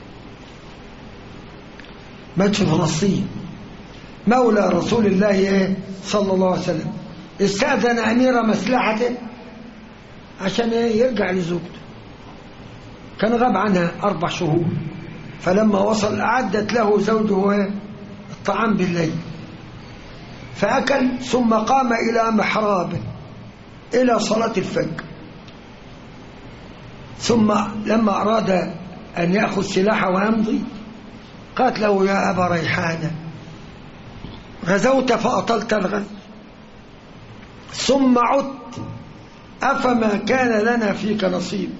مات في فلسطين مولى رسول الله صلى الله عليه وسلم استأذن أمير مسلحته عشان يرجع لزوجته كان غاب عنها أربع شهور فلما وصل أعدت له زوجه الطعام بالليل فأكل ثم قام إلى محرابه إلى صلاة الفجر ثم لما أراد أن يأخذ سلاحه ويمضي قالت له يا أبا ريحانة غزوت فأطلت الغزو ثم عدت أفما كان لنا فيك نصيب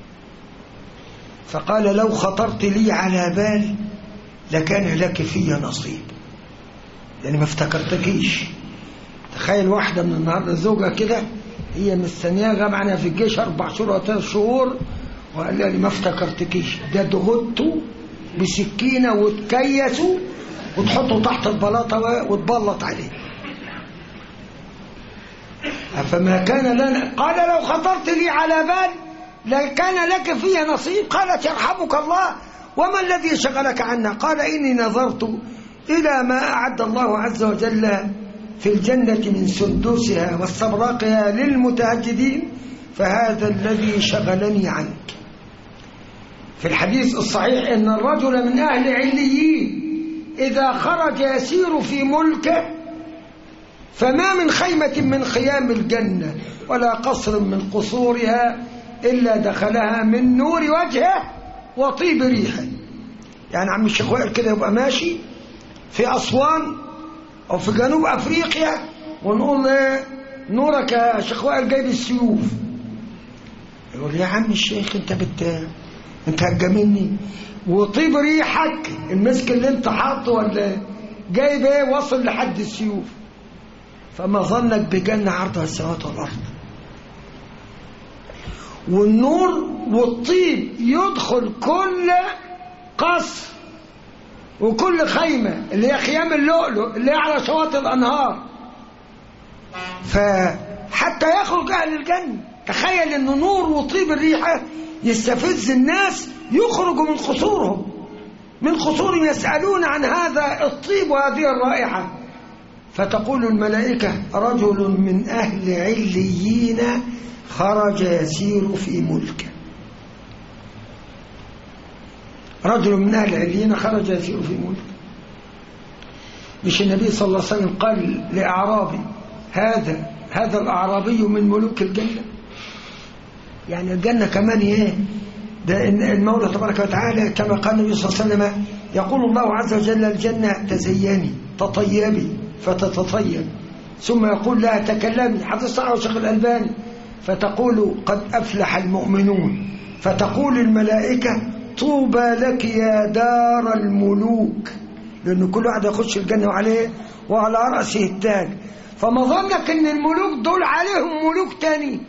فقال لو خطرت لي على بالي لكان لك في نصيب لأن ما افتكرتكيش تخيل واحدة من النهاردة زوجها كده هي مستنياه غاب عنها في الجيش أربع شهور أو ثلاث شهور وقال لي ما افتكرتكيش ده ضغطته بسكينة وتكيسوا وتحطه تحت البلاطة وتبلط عليه فما كان لنا قال لو خطرت لي على بال لكان لك فيها نصيب قالت يرحمك الله وما الذي شغلك عنا قال إني نظرت إلى ما أعد الله عز وجل في الجنة من سندوسها واستبراقها للمتهجدين فهذا الذي شغلني عنك في الحديث الصحيح إن الرجل من أهل عليين إذا خرج يسير في ملكه فما من خيمة من خيام الجنة ولا قصر من قصورها إلا دخلها من نور وجهه وطيب ريحه يعني عم الشيخ وائل كده يبقى ماشي في أسوان أو في جنوب أفريقيا ونقول له نورك يا شيخ وائل جايب السيوف يقول يا عم الشيخ انت بت انت هتجاملني وطيب ريحك المسك اللي انت حاطه ولا جايب ايه واصل لحد السيوف فما ظنك بجنة عرضها السماوات والأرض والنور والطيب يدخل كل قصر وكل خيمة اللي هي خيام اللؤلؤ اللي هي على شواطئ الأنهار فحتى يخرج أهل الجنة تخيل أن نور وطيب الريحة يستفز الناس يخرجوا من قصورهم من قصورهم يسألون عن هذا الطيب وهذه الرائحة فتقول الملائكة رجل من أهل عليين خرج يسير في ملكه رجل من أهل عليين خرج يسير في ملكه مش النبي صلى الله عليه وسلم قال لأعرابي هذا هذا الأعرابي من ملوك الجنة يعني الجنة كمان ايه ده إن المولى تبارك وتعالى كما قال النبي صلى الله عليه وسلم يقول الله عز وجل الجنة تزيني تطيبي فتتطيب ثم يقول لا تكلمي حديث صحيح الشيخ الألباني فتقول قد أفلح المؤمنون فتقول الملائكة طوبى لك يا دار الملوك لأن كل واحد يخش الجنة وعليه وعلى رأسه التاج فما ظنك أن الملوك دول عليهم ملوك تاني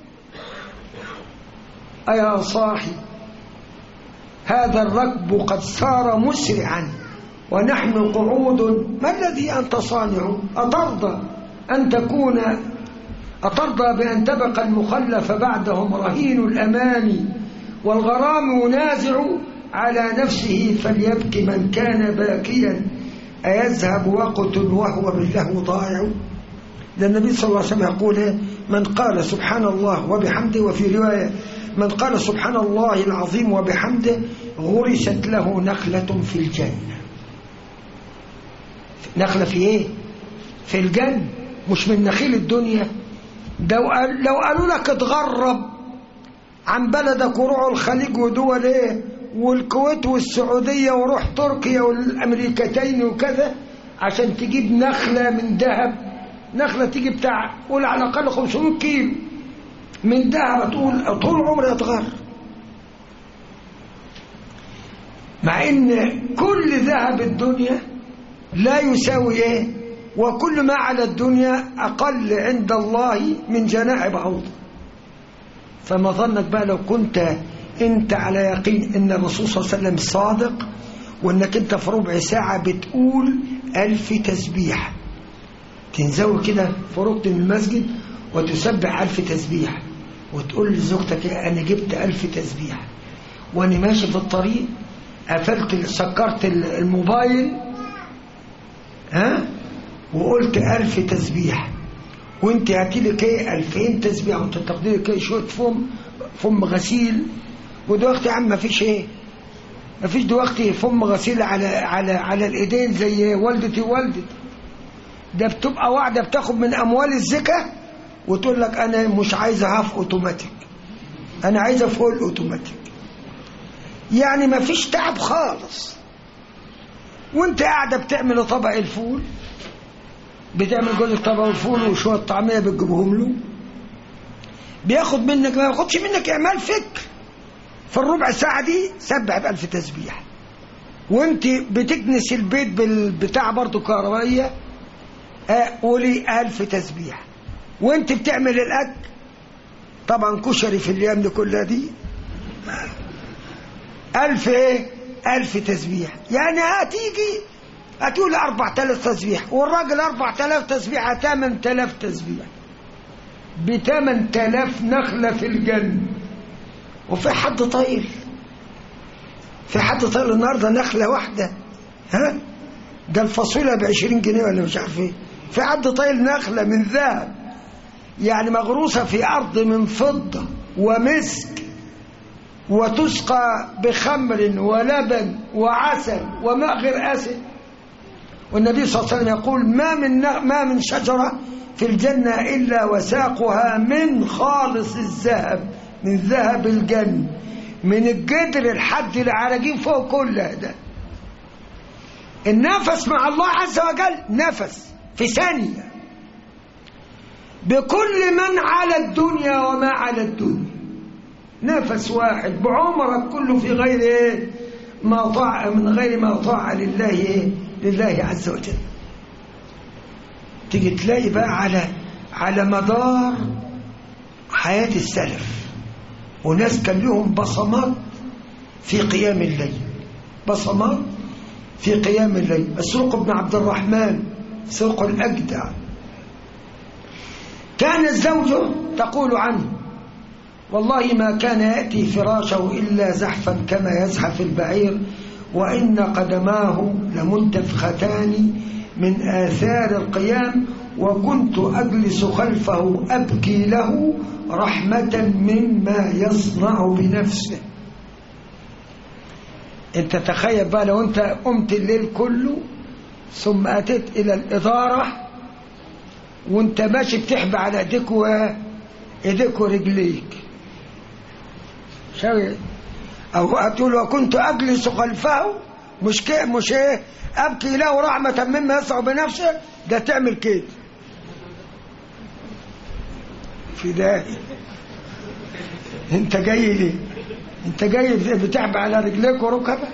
أيا صاحي هذا الركب قد سار مسرعا ونحن قعود ما الذي أنت صانع أترضى أن تكون أترضى بأن تبقى المخلف بعدهم رهين الأمان والغرام ينازع على نفسه فليبكي من كان باكيا أيذهب وقت وهو بالله ضائع لأن النبي صلى الله عليه وسلم يقول من قال سبحان الله وبحمده وفي رواية من قال سبحان الله العظيم وبحمده غرست له نخلة في الجنة نخلة في ايه في الجنة مش من نخيل الدنيا لو, قال لو قالوا لك اتغرب عن بلدك وروحوا الخليج ودول ايه والكويت والسعودية وروح تركيا والامريكتين وكذا عشان تجيب نخلة من ذهب نخلة تيجي بتاع قول على الاقل 500 كيلو من ذهب تقول طول عمري اتغر مع ان كل ذهب الدنيا لا يساوي ايه وكل ما على الدنيا اقل عند الله من جناح بعوض فما ظنك بقى لو كنت انت على يقين ان الرسول صلى الله عليه وسلم صادق وانك انت في ربع ساعة بتقول الف تسبيح تنزوي كده في ركن المسجد وتسبح ألف تسبيح وتقول لزوجتك أنا جبت ألف تسبيح وأنا ماشي في الطريق قفلت سكرت الموبايل ها وقلت ألف تسبيح وانت هاتيلك ايه ألفين تسبيح وانت تاخدي لك ايه شوية فم فم غسيل ودلوقتي يا عم مفيش ايه مفيش دلوقتي فم غسيل على على على الايدين زي والدتي ووالدتي ده بتبقى واحدة بتاخد من أموال الزكاة وتقول لك أنا مش عايزة هاف أوتوماتيك أنا عايزة فول أوتوماتيك يعني ما فيش تعب خالص وانت قاعدة بتعمل طبق الفول بتعمل جوزك طبق الفول وشوية طعمية بتجيبهم له بياخد منك ما بياخدش منك إعمال فكر في الربع ساعة دي سبح بألف تسبيح وانت بتكنس البيت بالبتاع برضه كهربائية قولي ألف تسبيح وانت بتعمل الأكل طبعا كشري في الأيام دي كلها دي ألف إيه ألف تسبيح يعني هتيجي هتقول أربع تلاف تسبيح والراجل أربع تلاف تسبيح تمن تلاف تسبيح بتمن تلاف نخلة في الجنة وفي حد طايل في حد طايل النهاردة نخلة واحدة ها ده الفاصولة بعشرين جنيه ولا مش عارف ايه في حد طايل نخلة من ذهب يعني مغروسة في أرض من فضة ومسك وتسقى بخمر ولبن وعسل وماء غير أسد والنبي صلى الله عليه وسلم يقول ما من ما من شجرة في الجنة إلا وساقها من خالص الذهب من ذهب الجنة من الجدر الحد العراجين فوق كل ده النفس مع الله عز وجل نفس في ثانية بكل من على الدنيا وما على الدنيا نفس واحد بعمرك كله في غير ايه ما طاع من غير ما طاع لله ايه لله عز وجل تيجي تلاقي بقى على على مدار حياة السلف وناس كان لهم بصمات في قيام الليل بصمات في قيام الليل مسروق بن عبد الرحمن سوق الأجدع كان الزوج تقول عنه والله ما كان يأتي فراشه إلا زحفا كما يزحف البعير وإن قدماه لمنتفختان من آثار القيام وكنت أجلس خلفه أبكي له رحمة مما يصنع بنفسه انت تخيل بقى لو انت قمت الليل كله ثم أتيت إلى الإدارة وانت ماشي بتحبى على ايديك وايديك ورجليك شوي أو هتقول وكنت أجلس خلفه مش كي مش إيه أبكي له رحمة مما يصعب بنفسه ده تعمل كده في ده انت جاي ليه انت جاي بتعب على رجليك وركبك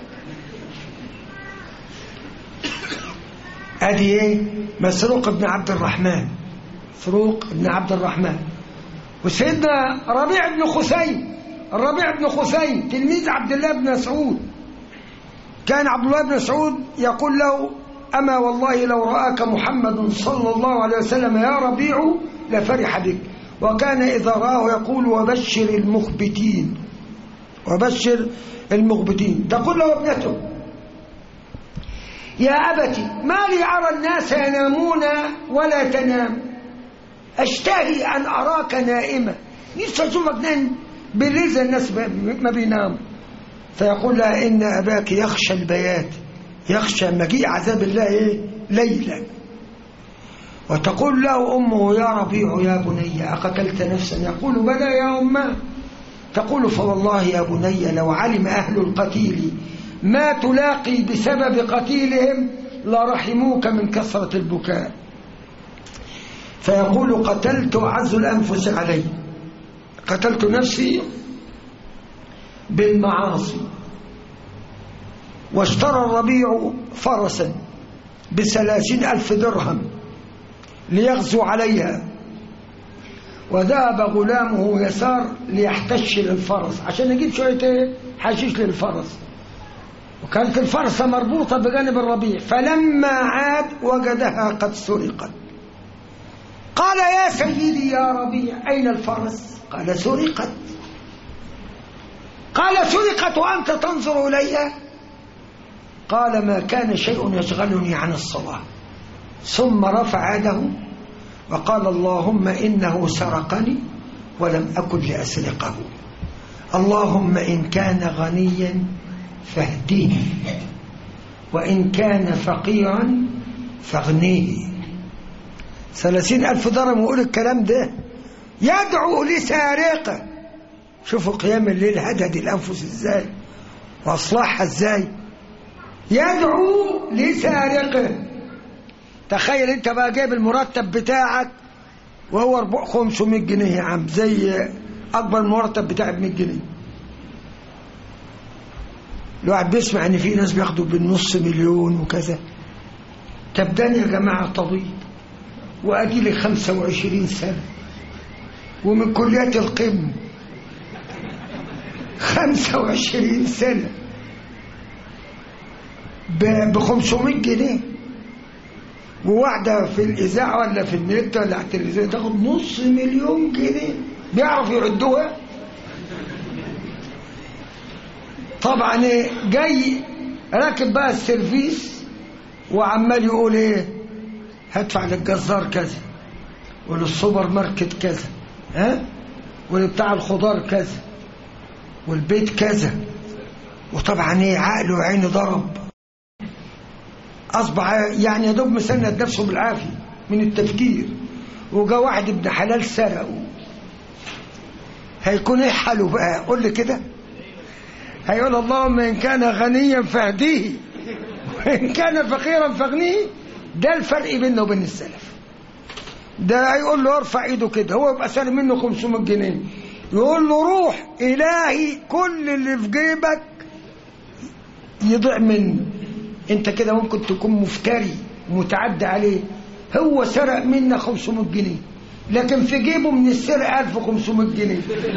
ادي ايه مسروق بن عبد الرحمن مسروق بن عبد الرحمن وسيدنا ربيع بن خثيم الربيع بن خثيم تلميذ عبد الله بن مسعود كان عبد الله بن مسعود يقول له أما والله لو رآك محمد صلى الله عليه وسلم يا ربيع لفرح بك وكان إذا رآه يقول وبشر المخبتين وبشر المخبتين تقول له ابنته يا أبت ما لي أرى الناس ينامون ولا تنام أشتهي أن أراك نائمة نفسي أشوفك نايم بالليل زي الناس ما بيناموا فيقول لها إن أباك يخشى البيات يخشى مجيء عذاب الله إيه؟ ليلا وتقول له أمه يا ربيع يا بني أقتلت نفسا يقول بلى يا أمه تقول فوالله يا بني لو علم أهل القتيل ما تلاقي بسبب قتيلهم لرحموك من كثرة البكاء فيقول قتلت أعز الأنفس علي قتلت نفسي بالمعاصي واشترى الربيع فرسا بثلاثين ألف درهم ليغزو عليها وذهب غلامه يسار ليحتش للفرس عشان يجيب شوية ايه حشيش للفرس وكانت الفرسة مربوطة بجانب الربيع فلما عاد وجدها قد سرقت قال يا سيدي يا ربيع أين الفرس قال سرقت قال سرقت وأنت تنظر إليها قال ما كان شيء يشغلني عن الصلاة ثم رفع يده وقال اللهم إنه سرقني ولم أكن لأسرقه اللهم إن كان غنيا فاهديه وإن كان فقيرا فاغنيه ثلاثين ألف درهم ويقول الكلام ده يدعو لسارقة شوفوا قيام الليل هدد الأنفس ازاي وأصلحها ازاي يدعو لسارقه تخيل انت بقى جايب المرتب بتاعك وهو 500 جنيه يا عم زي اكبر المرتب بتاعي ب 100 جنيه الواحد بيسمع ان في ناس بياخدوا بالنص مليون وكذا طب ده يا جماعه طبيب وادي لي 25 سنه ومن كليات القمه 25 سنه ب 500 جنيه وواحدة في الإذاعة ولا في النت ولا على التلفزيون تاخد نص مليون جنيه بيعرفوا يعدوها طبعا ايه جاي راكب بقى السيرفيس وعمال يقول ايه هدفع للجزار كذا وللسوبر ماركت كذا ها ولبتاع الخضار كذا والبيت كذا وطبعا ايه عقله وعينه ضرب أصبح يعني يا دوب مسند نفسه بالعافية من التفكير وجا واحد ابن حلال سرقه هيكون ايه حاله بقى قول لي كده هيقول اللهم إن كان غنيا فاهديه وإن كان فقيرا فاغنيه ده الفرق بينه وبين السلف ده هيقول له ارفع ايده كده هو يبقى سالم منه 500 جنيه يقول له روح إلهي كل اللي في جيبك يضيع منه انت كده ممكن تكون مفتري متعدى عليه هو سرق منا 500 جنيه لكن في جيبه من السرقه 1500 جنيه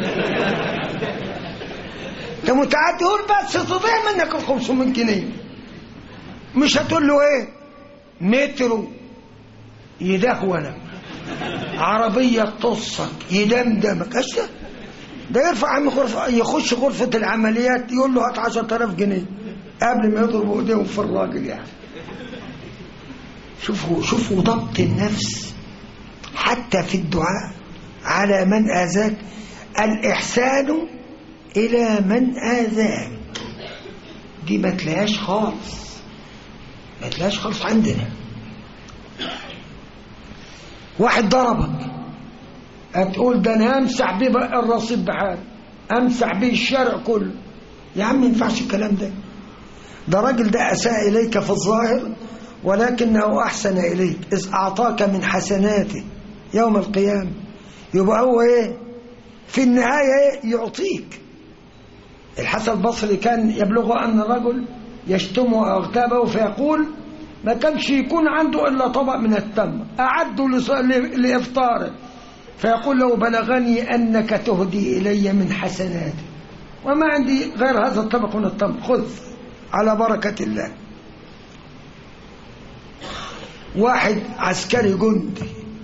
انت متعدي قول بس تضيع منك ال 500 جنيه مش هتقول له ايه مترو يدهولك عربيه تصك يدمدمك ايش ده ده يرفع عم غرفه يخش غرفه العمليات يقول له هات 10000 جنيه قبل ما يضربوا ايديهم في الراجل يعني شوفوا شوفوا ضبط النفس حتى في الدعاء على من آذاك الإحسان إلى من آذاك دي ما تلاقيهاش خالص ما تلاقيهاش خالص عندنا واحد ضربك هتقول ده انا همسح بيه الرصيد بحال امسح به الشارع كله يا عم ما ينفعش الكلام ده ده راجل ده اساء اليك في الظاهر ولكنه احسن اليك اذ اعطاك من حسناته يوم القيامه يبقى هو ايه في النهايه إيه؟ يعطيك الحسن البصري كان يبلغ ان الرجل يشتمه او اغتابه فيقول ما كانش يكون عنده الا طبق من التمر اعده لص- ل- لافطاره فيقول له بلغني انك تهدي الي من حسناتي وما عندي غير هذا الطبق من التمر خذ على بركه الله واحد عسكري جندي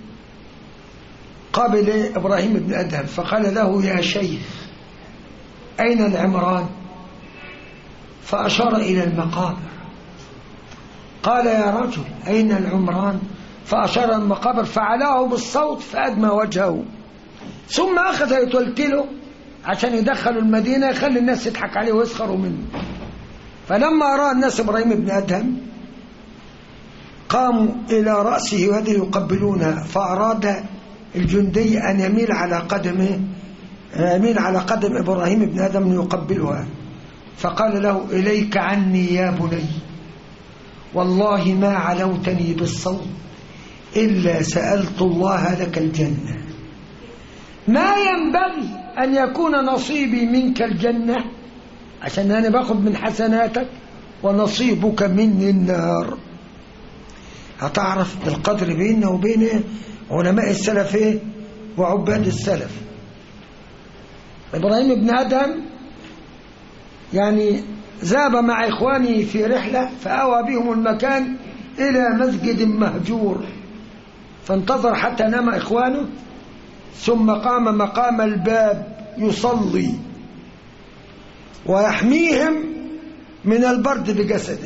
قابل ابراهيم بن ادهم فقال له يا شيخ اين العمران فاشار الى المقابر قال يا رجل أين العمران فأشار المقابر فعلاه بالصوت فأدمى وجهه ثم أخذ يتلتله عشان يدخلوا المدينة يخلي الناس تضحك عليه ويسخروا منه فلما رأى الناس إبراهيم بن أدهم قاموا إلى رأسه ويده يقبلونها فأراد الجندي أن يميل على قدمه يميل على قدم إبراهيم بن أدهم ليقبلها فقال له إليك عني يا بني والله ما علوتني بالصوت إلا سألت الله لك الجنة ما ينبغي أن يكون نصيبي منك الجنة عشان أنا باخد من حسناتك ونصيبك مني النار هتعرف القدر بيننا وبين علماء السلف إيه؟ وعباد السلف إبراهيم بن آدم يعني ذهب مع إخوانه في رحلة فأوى بهم المكان إلى مسجد مهجور فانتظر حتى نام إخوانه ثم قام مقام الباب يصلي ويحميهم من البرد بجسده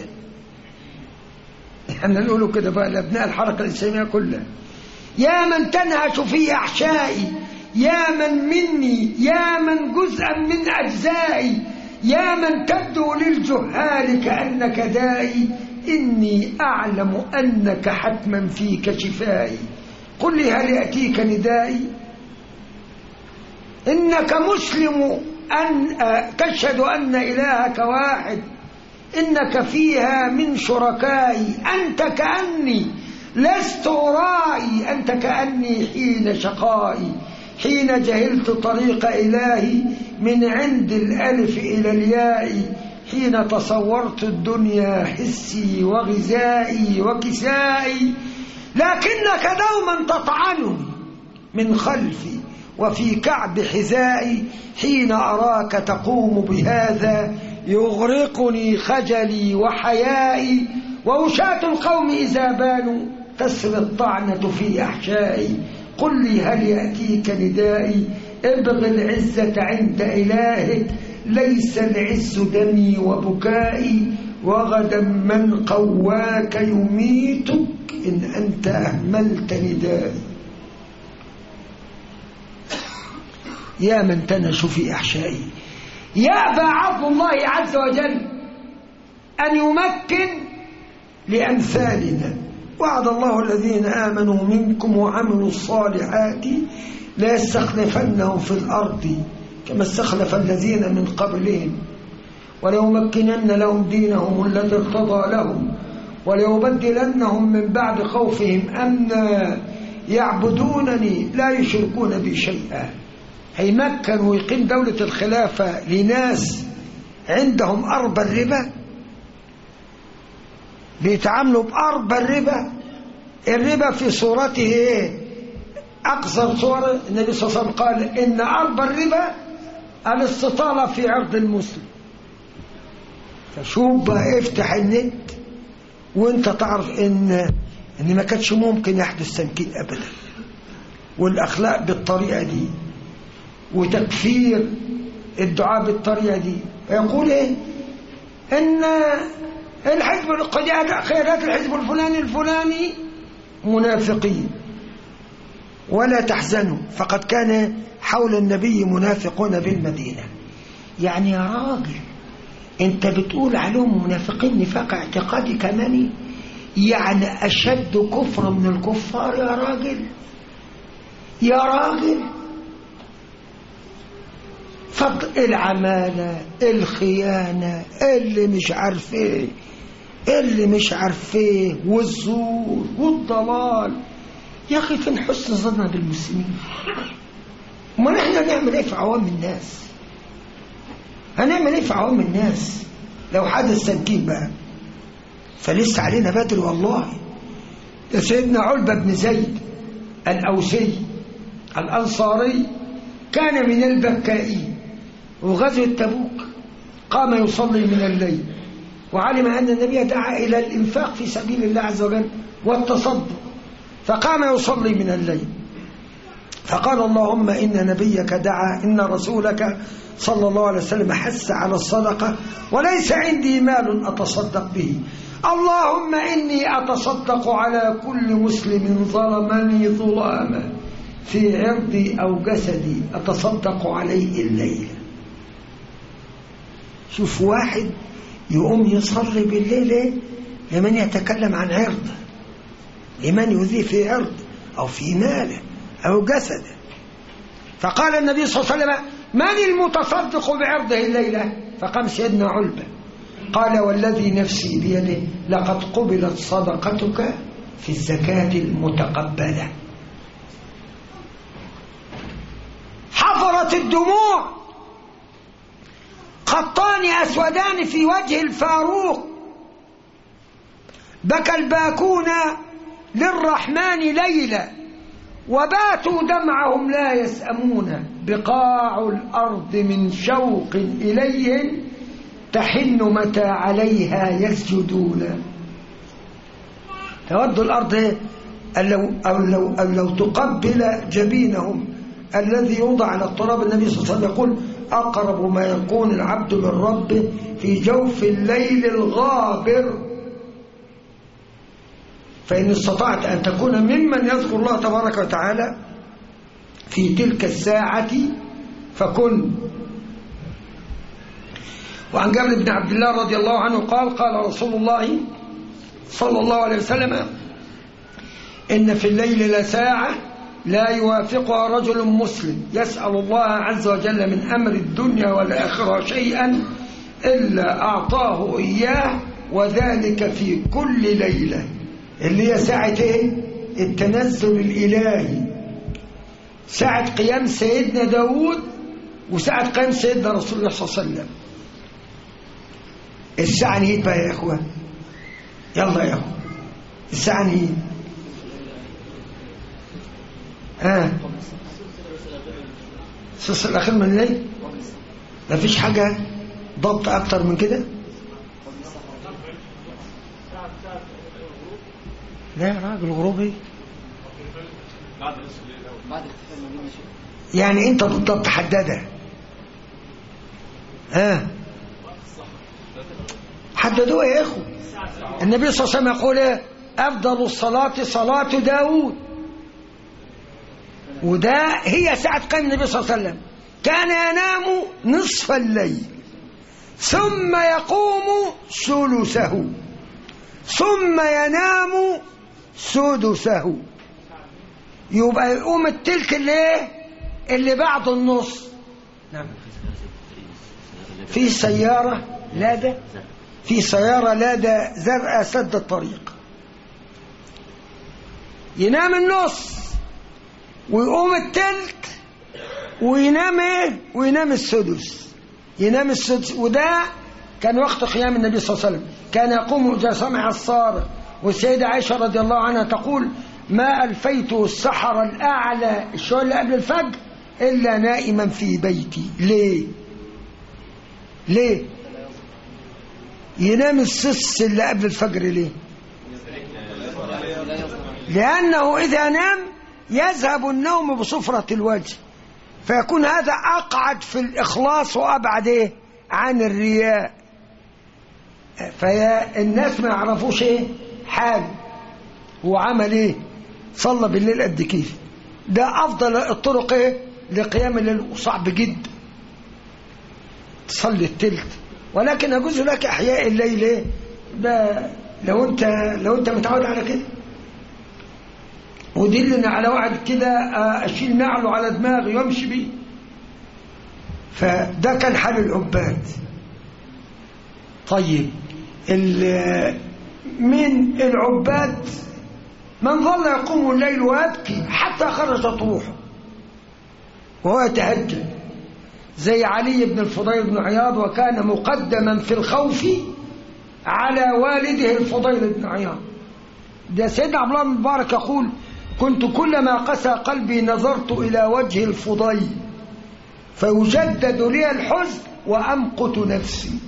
احنا نقوله كده بقى لأبناء الحركة الإسلامية كلها يا من تنهش في أحشائي يا من مني يا من جزءا من أجزائي يا من تبدو للجهال كأنك دائي إني أعلم أنك حتما فيك شفائي قل لي هل يأتيك ندائي إنك مسلم أن تشهد أن إلهك واحد إنك فيها من شركائي أنت كأني لست أرائي أنت كأني حين شقائي حين جهلت طريق إلهي من عند الألف إلى الياء حين تصورت الدنيا حسي وغذائي وكسائي لكنك دوما تطعنني من خلفي وفي كعب حذائي حين أراك تقوم بهذا يغرقني خجلي وحيائي ووشاة القوم إذا بانوا تسري الطعنة في أحشائي قل لي هل يأتيك ندائي ابغ العزة عند إلهك ليس العز دمي وبكائي وغدا من قواك يميتك إن أنت أهملت ندائي يا من تنش في أحشائي يأبى عفو الله عز وجل أن يمكن لأمثالنا وعد الله الذين آمنوا منكم وعملوا الصالحات لا يستخلفنهم في الأرض كما استخلف الذين من قبلهم وليمكنن لهم دينهم الذي ارتضى لهم وليبدلنهم من بعد خوفهم أمنا يعبدونني لا يشركون بي شيئا هيمكن ويقيم دولة الخلافة لناس عندهم أربى الربا بيتعاملوا بأربى الربا الربا في صورته ايه أقصر صورة النبي صلى الله عليه وسلم قال إن أربى الربا الاستطالة في عرض المسلم فشوف بقى افتح النت وانت تعرف ان ان ما كانش ممكن يحدث تمكين ابدا والاخلاق بالطريقه دي وتكفير الدعاء بالطريقه دي يقول ايه ان الحزب القيادة خيرات الحزب الفلاني الفلاني منافقين ولا تحزنوا فقد كان حول النبي منافقون بالمدينة يعني يا راجل انت بتقول عليهم منافقين نفاق اعتقادي كمان يعني أشد كفر من الكفار يا راجل يا راجل فضل العمالة الخيانة اللي مش عارف ايه اللي مش عارف ايه والزور والضلال يا اخي فين حسن ظننا بالمسلمين امال احنا هنعمل ايه في عوام الناس هنعمل ايه في عوام الناس لو حدث تنكيل بقى فلسه علينا بدري والله ده سيدنا علبة بن زيد الأوسي الأنصاري كان من البكائين وغزوة تبوك قام يصلي من الليل وعلم أن النبي دعا إلى الإنفاق في سبيل الله عز وجل والتصدق فقام يصلي من الليل فقال اللهم إن نبيك دعا إن رسولك صلى الله عليه وسلم حث على الصدقة وليس عندي مال أتصدق به اللهم إني أتصدق على كل مسلم ظلمني ظلاما في عرضي أو جسدي أتصدق عليه الليل شوف واحد يقوم يصلي بالليل لمن يتكلم عن عرضه لمن يؤذيه في عرضه أو في ماله أو جسده فقال النبي صلى الله عليه وسلم من المتصدق بعرضه الليلة فقام سيدنا علبة قال والذي نفسي بيده لقد قبلت صدقتك في الزكاة المتقبلة حفرت الدموع خطان أسودان في وجه الفاروق بكى الباكون للرحمن ليلا وباتوا دمعهم لا يسأمون بقاع الأرض من شوق إليهم تحن متى عليها يسجدون تود الأرض أو لو, أو لو, أو لو تقبل جبينهم الذي يوضع على التراب النبي صلى الله عليه وسلم يقول أقرب ما يكون العبد من ربه في جوف الليل الغابر فإن استطعت أن تكون ممن يذكر الله تبارك وتعالى في تلك الساعة فكن وعن جابر بن عبد الله رضي الله عنه قال قال رسول الله صلى الله عليه وسلم إن في الليل لساعة لا يوافقها رجل مسلم يسأل الله عز وجل من أمر الدنيا والآخرة شيئا إلا أعطاه إياه وذلك في كل ليلة اللي هي ساعة إيه؟ التنزل الإلهي ساعة قيام سيدنا داود وساعة قيام سيدنا رسول الله صلى الله عليه وسلم الساعة نهيت بقى يا إخوان يلا يا أخوان الساعة نهيت ها السلس الأخير من الليل مفيش حاجة ضبط أكتر من كده لا يا راجل غروبي يعني انت ضد تحددها ها حددوها يا اخو النبي صلى الله عليه وسلم يقول ايه افضل الصلاه صلاه داوود وده هي ساعه قيام النبي صلى الله عليه وسلم كان ينام نصف الليل ثم يقوم ثلثه ثم ينام سدسه يبقى يقوم التلك اللي ايه اللي بعد النص نعم في سيارة لادا في سيارة لادا زرقاء سد الطريق ينام النص ويقوم التلت وينام ايه وينام السدس ينام السدس وده كان وقت قيام النبي صلى الله عليه وسلم كان يقوم إذا سمع الصارخ والسيدة عائشة رضي الله عنها تقول ما ألفيت السحر الأعلى الشهر اللي قبل الفجر إلا نائما في بيتي ليه ليه ينام السس اللي قبل الفجر ليه لأنه إذا نام يذهب النوم بصفرة الوجه فيكون هذا أقعد في الإخلاص وأبعد إيه عن الرياء فيا الناس ما يعرفوش إيه حال هو عمل إيه صلى بالليل قد كيف ده أفضل الطرق إيه لقيام الليل وصعب جدا تصلي التلت ولكن يجوز لك احياء الليل ايه ده لو انت لو انت متعود على كده ودلنا على واحد كده اشيل نعله على دماغي وامشي بيه فده كان حال العباد طيب ال- من العباد من ظل يقوم الليل ويبكي حتى خرجت روحه وهو يتهجد زي علي بن الفضيل بن عياض وكان مقدما في الخوف على والده الفضيل بن عياض ده سيدنا عبد الله بن مبارك يقول كنت كلما قسى قلبي نظرت إلى وجه الفضيل فيجدد لي الحزن وأمقت نفسي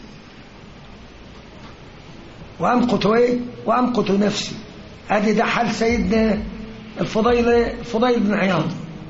وأمقت إيه؟ وأمقت نفسي أدي ده حال سيدنا الفضيل الفضيل بن عياض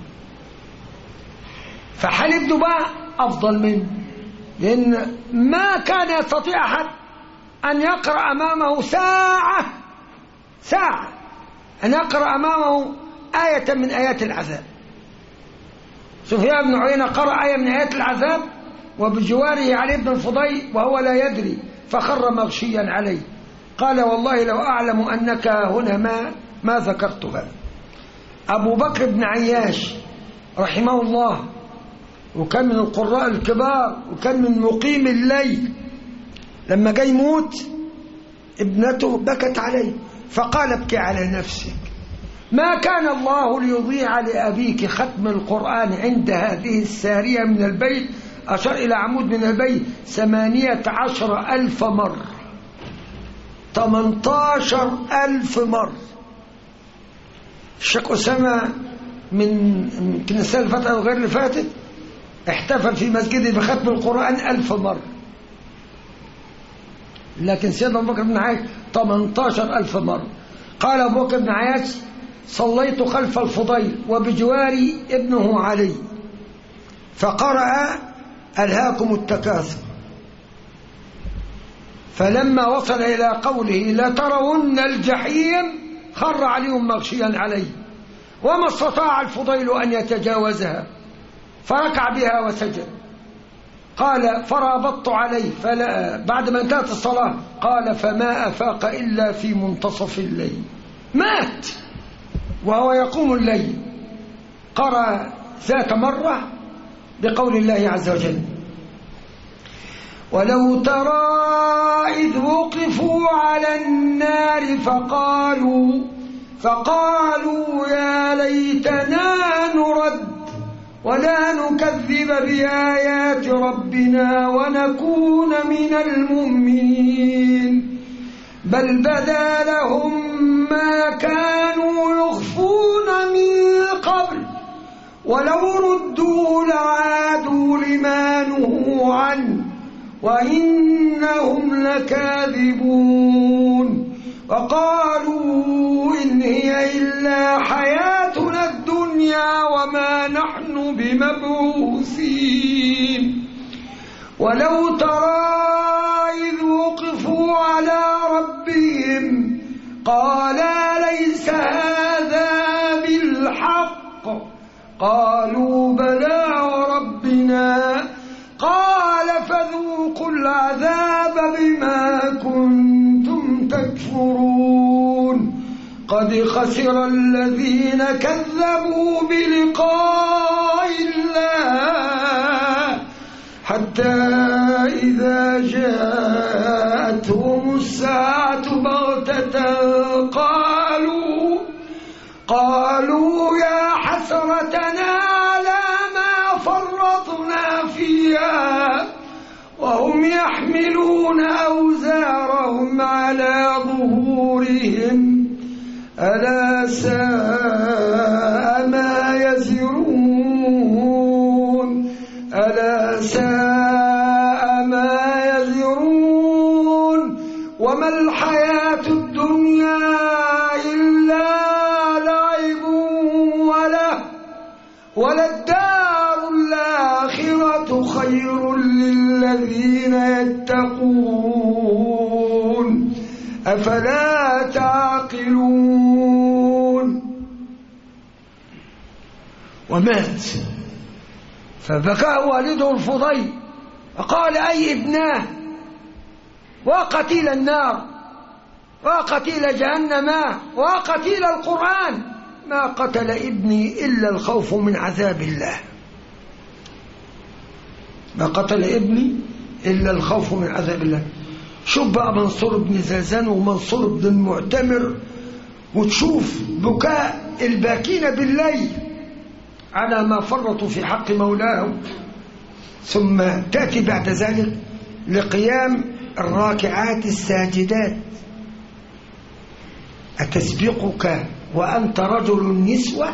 فحال ابنه بقى أفضل منه لأن ما كان يستطيع أحد أن يقرأ أمامه ساعة ساعة أن يقرأ أمامه آية من آيات العذاب سفيان بن عيينة قرأ آية من آيات العذاب وبجواره علي بن الفضيل وهو لا يدري فخر مغشيا عليه قال والله لو أعلم أنك هنا ما ما ذكرتها أبو بكر بن عياش رحمه الله وكان من القراء الكبار وكان من مقيم الليل لما جاي يموت ابنته بكت عليه فقال ابكي على نفسك ما كان الله ليضيع لأبيك ختم القرآن عند هذه السارية من البيت أشار إلى عمود من البيت ثمانية عشر ألف مرة تمنتاشر ألف مرة الشيخ أسامة من يمكن السنة اللي فاتت أو غير اللي فاتت احتفل في مسجده بختم القرآن ألف مرة لكن سيدنا أبو بكر بن عياش 18 ألف مرة قال أبو بكر بن عياش صليت خلف الفضيل وبجواري ابنه علي فقرأ ألهاكم التكاثر فلما وصل إلى قوله لترون الجحيم خر عليهم مغشيا عليه وما استطاع الفضيل أن يتجاوزها فركع بها وسجد قال فرابطت عليه فلا بعد ما انتهت الصلاة قال فما أفاق إلا في منتصف الليل مات وهو يقوم الليل قرأ ذات مرة بقول الله عز وجل ولو ترى إذ وقفوا على النار فقالوا فقالوا يا ليتنا نرد ولا نكذب بآيات ربنا ونكون من المؤمنين بل بدا لهم ما كانوا يخفون من قبل ولو ردوا لعادوا لما نهوا عنه وإنهم لكاذبون وقالوا إن هي إلا حياتنا الدنيا وما نحن بمبعوثين ولو ترى إذ وقفوا على ربهم قال ليس هذا بالحق قالوا بلى وربنا قال فذوقوا العذاب بما كنتم تكفرون قد خسر الذين كذبوا بلقاء الله حتى إذا جاءتهم الساعة بغتة قالوا قالوا يا حسرتنا على ما فرطنا فيها وهم يحملون أوزارهم على ظهورهم ألا ساء ما يزرون ألا ساء ما يزرون وما الحياة الدنيا إلا لعب وله وللدار الآخرة خير للذين يتقون أفلا تعقلون ومات فبكى والده الفضيل فقال أي ابناه وقتيل النار وقتيل جهنم وقتيل القرآن ما قتل ابني إلا الخوف من عذاب الله ما قتل ابني إلا الخوف من عذاب الله شوف بقى منصور بن زازان ومنصور بن المعتمر وتشوف بكاء الباكين بالليل على ما فرطوا في حق مولاهم ثم تأتي بعد ذلك لقيام الراكعات الساجدات أتسبقك وأنت رجل نسوة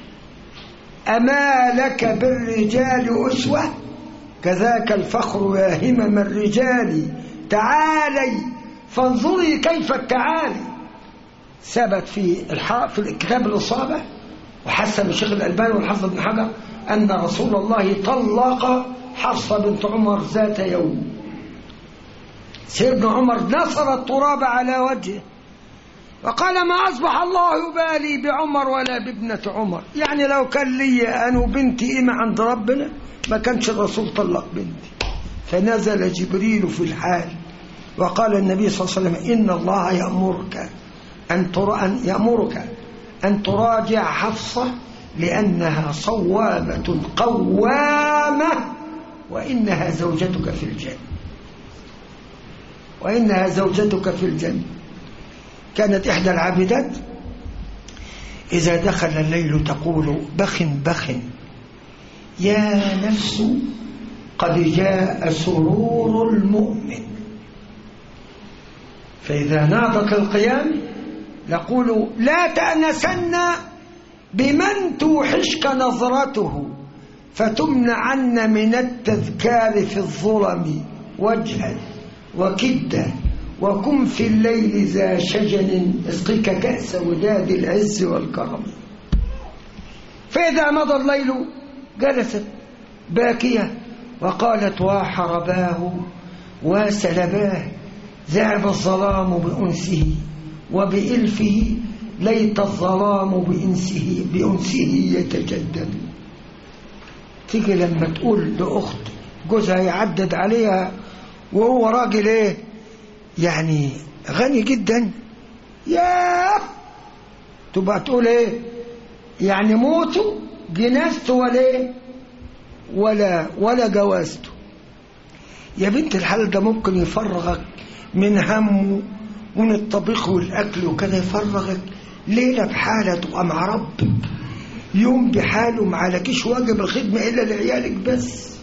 أما لك بالرجال أسوة كذاك الفخر يا همم الرجال تعالي فانظري كيف التعالي ثبت في في الكتاب الإصابة وحسن الشيخ الألباني والحافظ بن حجر أن رسول الله طلق حفصة بنت عمر ذات يوم سيدنا عمر نصر التراب على وجهه وقال ما أصبح الله يبالي بعمر ولا بابنة عمر يعني لو كان لي أنا وبنتي إما عند ربنا ما كانش الرسول طلق بنتي فنزل جبريل في الحال وقال النبي صلى الله عليه وسلم إن الله يأمرك أن, ترى أن يأمرك أن تراجع حفصة لأنها صوامة قوامة وإنها زوجتك في الجنة وإنها زوجتك في الجنة كانت إحدى العابدات إذا دخل الليل تقول بخ بخ يا نفس قد جاء سرور المؤمن فإذا ناضك القيام نقول لا تأنسن بمن توحشك نظرته فتمنعن من التذكار في الظلم وجها وكدا وكن في الليل ذا شجن اسقيك كأس وداد العز والكرم فإذا مضى الليل جلست باكية وقالت وحرباه وسلباه ذهب الظلام بأنسه وبإلفه ليت الظلام بإنسه, بأنسه يتجدد تيجي لما تقول لأخت جوزها يعدد عليها وهو راجل ايه يعني غني جدا يا تبقى تقول ايه يعني موته جنازته ولا ايه ولا ولا جوازته يا بنت الحلال ده ممكن يفرغك من همه ومن الطبيخ والاكل وكده يفرغك ليله بحاله تبقى مع ربك يوم بحاله ما عليكيش واجب الخدمه الا لعيالك بس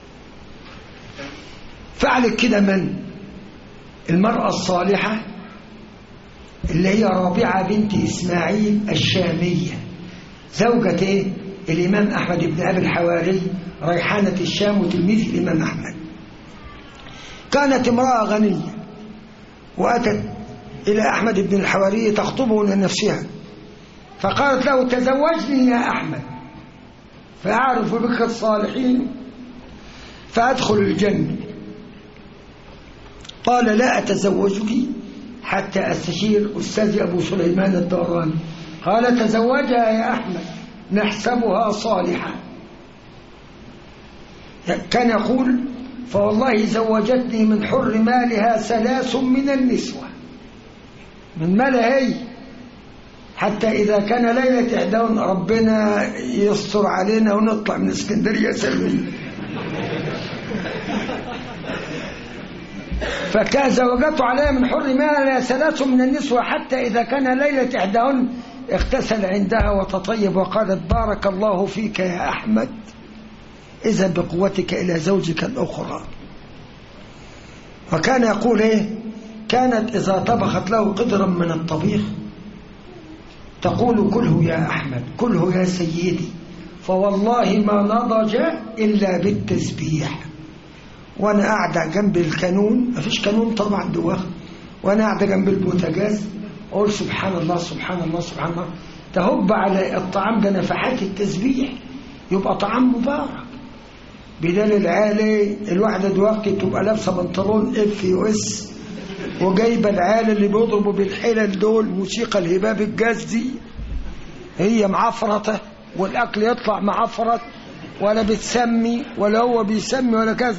فعلت كده من المرأة الصالحة اللي هي رابعة بنت إسماعيل الشامية زوجة إيه؟ الإمام أحمد بن أبي الحواري ريحانة الشام وتلميذ الإمام أحمد كانت امرأة غنية وأتت إلى أحمد بن الحواري تخطبه لنفسها فقالت له تزوجني يا أحمد فأعرف بك الصالحين فأدخل الجنة قال لا أتزوجك حتى أستشير أستاذي أبو سليمان الدوراني قال تزوجها يا أحمد نحسبها صالحة كان يقول فوالله زوجتني من حر مالها ثلاث من النسوة من مالها هي حتى إذا كان ليلة إحداهن ربنا يستر علينا ونطلع من اسكندرية سلمية فكان زوجته عليها من حر مالها ثلاث من النسوة حتى إذا كان ليلة إحداهن اغتسل عندها وتطيب وقالت بارك الله فيك يا أحمد إذا بقوتك إلى زوجك الأخرى وكان يقول إيه كانت إذا طبخت له قدرا من الطبيخ تقول كله يا أحمد كله يا سيدي فوالله ما نضج إلا بالتسبيح وأنا قاعدة جنب الكانون مفيش كانون طبعا جواه وأنا قاعدة جنب البوتاجاز أقول سبحان الله سبحان الله سبحان الله تهب على الطعام ده نفحات التسبيح يبقى طعام مبارك بدل العالي الواحدة دلوقتي تبقى لابسة بنطلون اف يو اس وجايبة العالي اللي بيضربوا بالحلل دول موسيقى الهباب الجاز دي هي معفرطة والأكل يطلع معفرط ولا بتسمي ولا هو بيسمي ولا كذا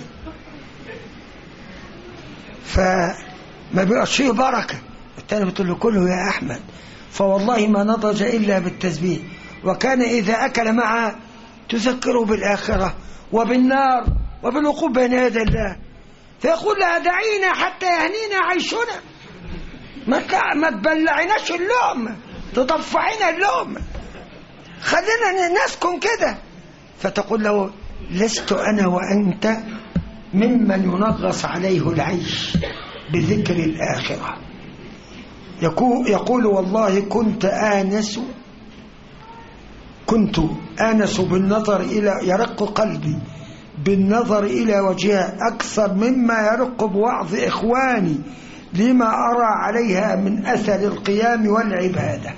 فما بيبقاش فيه بركة التاني بتقول له كله يا أحمد فوالله ما نضج إلا بالتسبيح وكان إذا أكل معها تذكره بالآخرة وبالنار وبالوقوف بين يدي الله فيقول لها دعينا حتى يهنينا عيشنا ما تع- ما تبلعناش اللقمة تضفعينا اللقمة خلينا نسكن كده فتقول له لست أنا وأنت ممن ينغص عليه العيش بذكر الآخرة يقول, يقول والله كنت آنس كنت آنس بالنظر إلى يرق قلبي بالنظر إلى وجهها أكثر مما يرق بوعظ إخواني لما أرى عليها من أثر القيام والعبادة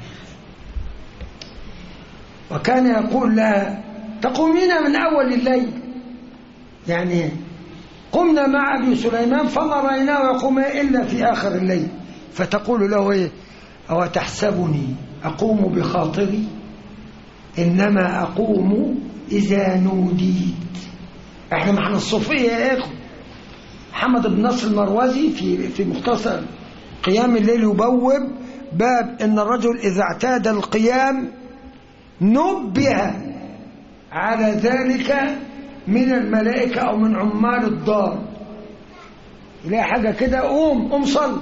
وكان يقول لها تقومين من أول الليل يعني قمنا مع أبي سليمان فما رأيناه يقوم إلا في آخر الليل فتقول له إيه أو تحسبني أقوم بخاطري إنما أقوم إذا نوديت احنا معنا الصوفية يا إخوة محمد بن نصر المروزي في في مختصر قيام الليل يبوب باب ان الرجل اذا اعتاد القيام نبه على ذلك من الملائكة او من عمال الدار يلاقي حاجة كده قوم قوم صلي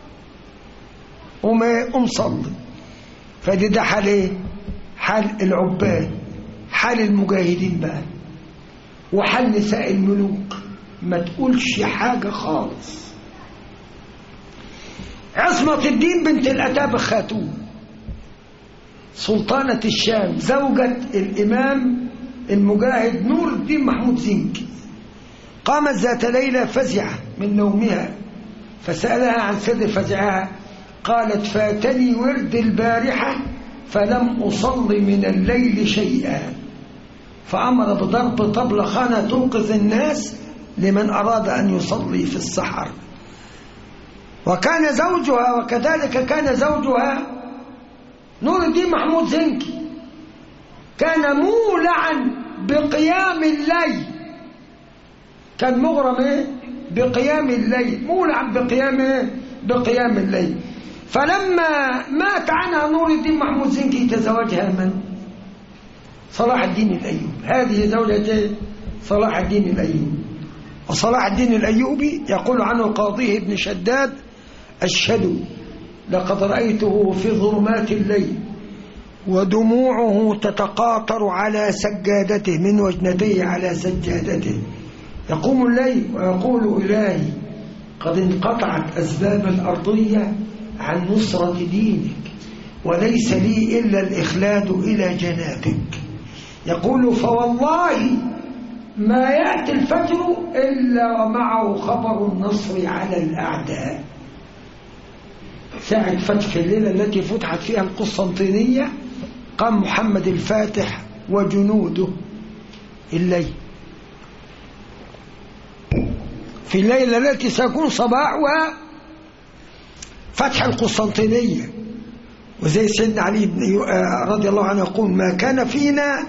قوم ايه قوم صلي فدي ده حال ايه حال العباد حال المجاهدين بقى وحال نساء الملوك ما تقولش حاجة خالص عصمة الدين بنت الأتاب خاتون سلطانة الشام زوجة الإمام المجاهد نور الدين محمود زنكي قامت ذات ليلة فزعة من نومها فسألها عن سر فزعها قالت فاتني ورد البارحة فلم أصل من الليل شيئا فأمر بضرب طبل خانة توقظ الناس لمن أراد أن يصلي في السحر وكان زوجها وكذلك كان زوجها نور الدين محمود زنكي كان مولعا بقيام الليل كان مغرم ايه بقيام الليل مولعا بقيام ايه بقيام الليل فلما مات عنها نور الدين محمود زنكي تزوجها من صلاح الدين الأيوبي هذه زوجة صلاح الدين الأيوبي وصلاح الدين الأيوبي يقول عنه قاضيه ابن شداد أشهد لقد رأيته في ظلمات الليل ودموعه تتقاطر على سجادته من وجنتيه على سجادته يقوم الليل ويقول إلهي قد انقطعت أسباب الأرضية عن نصرة دينك وليس لي إلا الإخلاد إلى جنابك يقول فوالله ما يأتي الفجر إلا ومعه خبر النصر على الأعداء ساعة فتح الليلة التي فتحت فيها القسطنطينية قام محمد الفاتح وجنوده الليل في الليلة التي سيكون صباحها فتح القسطنطينية وزي سيدنا علي بن رضي الله عنه يقول ما كان فينا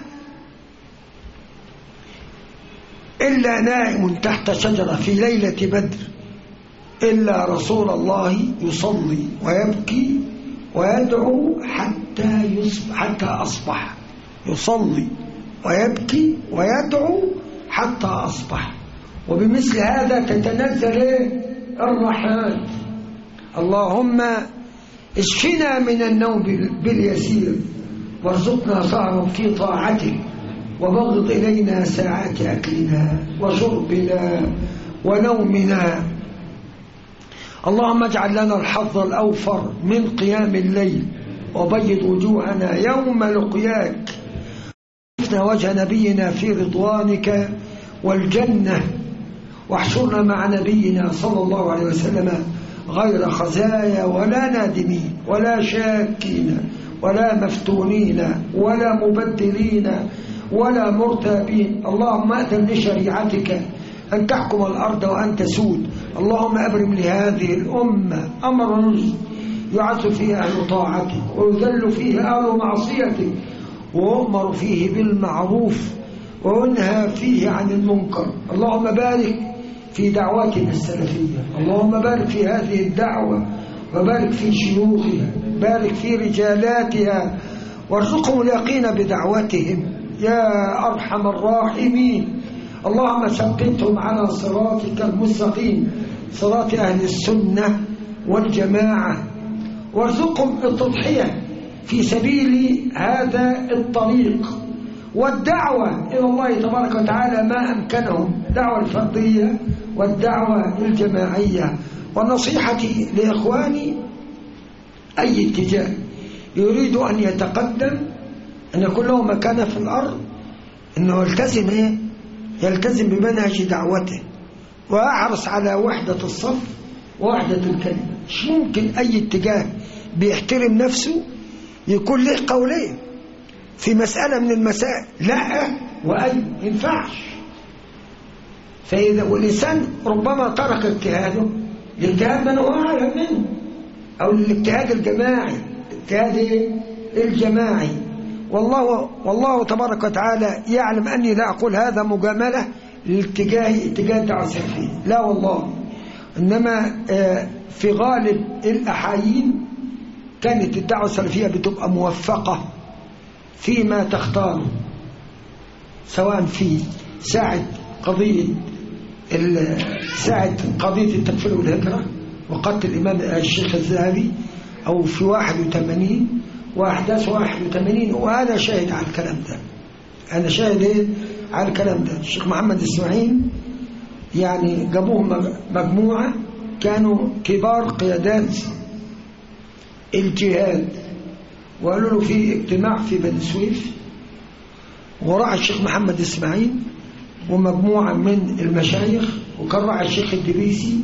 إلا نائم تحت شجرة في ليلة بدر إلا رسول الله يصلي ويبكي ويدعو حتى يصبح حتى أصبح يصلي ويبكي ويدعو حتى أصبح وبمثل هذا تتنزل الرحمات اللهم اشفنا من النوم باليسير وارزقنا سهرا في طاعتك وبغض إلينا ساعات أكلنا وشربنا ونومنا اللهم اجعل لنا الحظ الأوفر من قيام الليل وبيض وجوهنا يوم لقياك شفنا وجه نبينا في رضوانك والجنة واحشرنا مع نبينا صلى الله عليه وسلم غير خزايا ولا نادمين ولا شاكين ولا مفتونين ولا مبدلين ولا مرتابين اللهم أذن لشريعتك أن تحكم الأرض وأن تسود اللهم أبرم لهذه الأمة أمر نزل يعز فيه أهل طاعتك ويذل فيه أهل معصيتك ويؤمر فيه بالمعروف وينهى فيه عن المنكر اللهم بارك في دعواتنا السلفية اللهم بارك في هذه الدعوة وبارك في شيوخها بارك في رجالاتها وارزقهم اليقين بدعوتهم يا أرحم الراحمين اللهم ثبتهم على صراطك المستقيم صراط أهل السنة والجماعة وارزقهم التضحية في سبيل هذا الطريق والدعوة إلى الله تبارك وتعالى ما أمكنهم دعوة الفردية والدعوة الجماعية ونصيحتي لإخواني أي اتجاه يريد أن يتقدم أن يكون له مكانة في الأرض أنه يلتزم إيه؟ يلتزم بمنهج دعوته وأحرص على وحدة الصف ووحدة الكلمة مش ممكن أي اتجاه بيحترم نفسه يكون له قولين في مسألة من المسائل لا وأي ما ينفعش فإذا والإنسان ربما ترك اجتهاده لاجتهاد من هو أعلم منه أو الاجتهاد الجماعي الاجتهاد الجماعي والله والله تبارك وتعالى يعلم أني لا أقول هذا مجاملة لاتجاه اتجاه الدعوة السلفية لا والله إنما في غالب الأحايين كانت الدعوة السلفية بتبقى موفقة فيما تختاره سواء في ساعة قضية ساعة قضية التكفير والهجرة وقتل الإمام الشيخ الذهبي أو في 81 وأحداث 81 وأنا شاهد على الكلام ده أنا شاهد إيه على الكلام ده الشيخ محمد إسماعيل يعني جابوهم مجموعة كانوا كبار قيادات الجهاد وقالوا له في اجتماع في بني سويف وراح الشيخ محمد إسماعيل ومجموعة من المشايخ وكان راعي الشيخ الدبيسي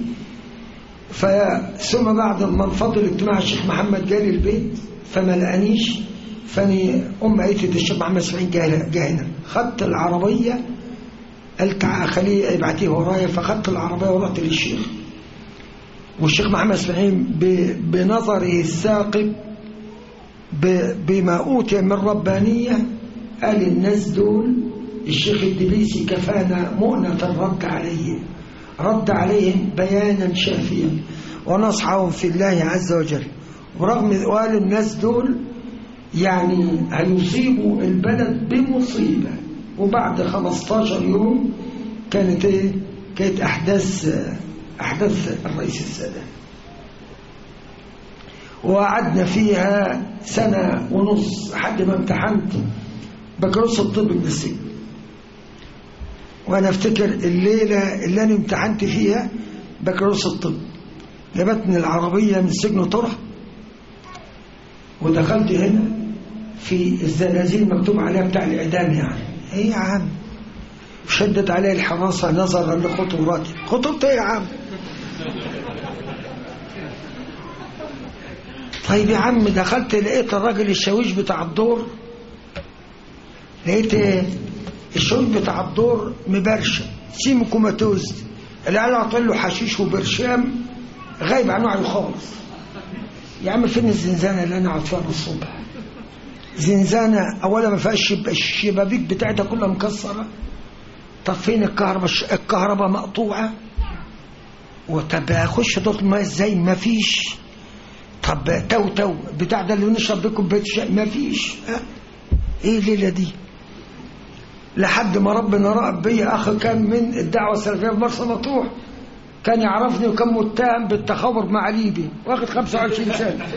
ثم بعد ما انفضل الاجتماع الشيخ محمد جالي البيت فما لقانيش فاني ام قالت الشيخ محمد اسماعيل جه هنا خدت العربيه قلت خليه ابعتيه ورايا فخدت العربيه ورحت للشيخ والشيخ محمد اسماعيل بنظره الثاقب بما اوتي من ربانيه قال الناس دول الشيخ الدبيسي كفانا مؤنة الرد عليهم رد عليهم بيانا شافيا ونصحهم في الله عز وجل ورغم قال الناس دول يعني هيصيبوا البلد بمصيبة وبعد 15 يوم كانت ايه كانت احداث احداث الرئيس السادات وقعدنا فيها سنة ونص لحد ما امتحنت بكالوريوس الطب من السجن وانا افتكر الليلة اللي انا امتحنت فيها بكالوريوس الطب جابتني العربية من سجن طرح ودخلت هنا في الزنازين مكتوب عليها بتاع الإعدام يعني ايه يا عم شدد عليه الحراسة نظرا لخطوراتي خطورتي ايه يا عم طيب يا عم دخلت لقيت الراجل الشاويش بتاع الدور لقيت ايه الشاويش بتاع الدور مبرشم سيمو كوماتوز العيال عطل له حشيش وبرشام غايب عن وعيه خالص يا عم فين الزنزانه اللي انا قاعد فيها الصبح زنزانه اولا ما فيهاش الشبابيك بتاعتها كلها مكسره طب فين الكهرباء الكهرباء مقطوعه وطب اخش دور الماء ازاي ما فيش طب تو تو بتاع ده اللي نشرب بيه كوبايه شاي ما فيش ها ايه الليله دي لحد ما ربنا رأب بيا اخ كان من الدعوه السلفيه في مرسى مطروح كان يعرفني وكان متهم بالتخابر مع ليبي واخد 25 سنه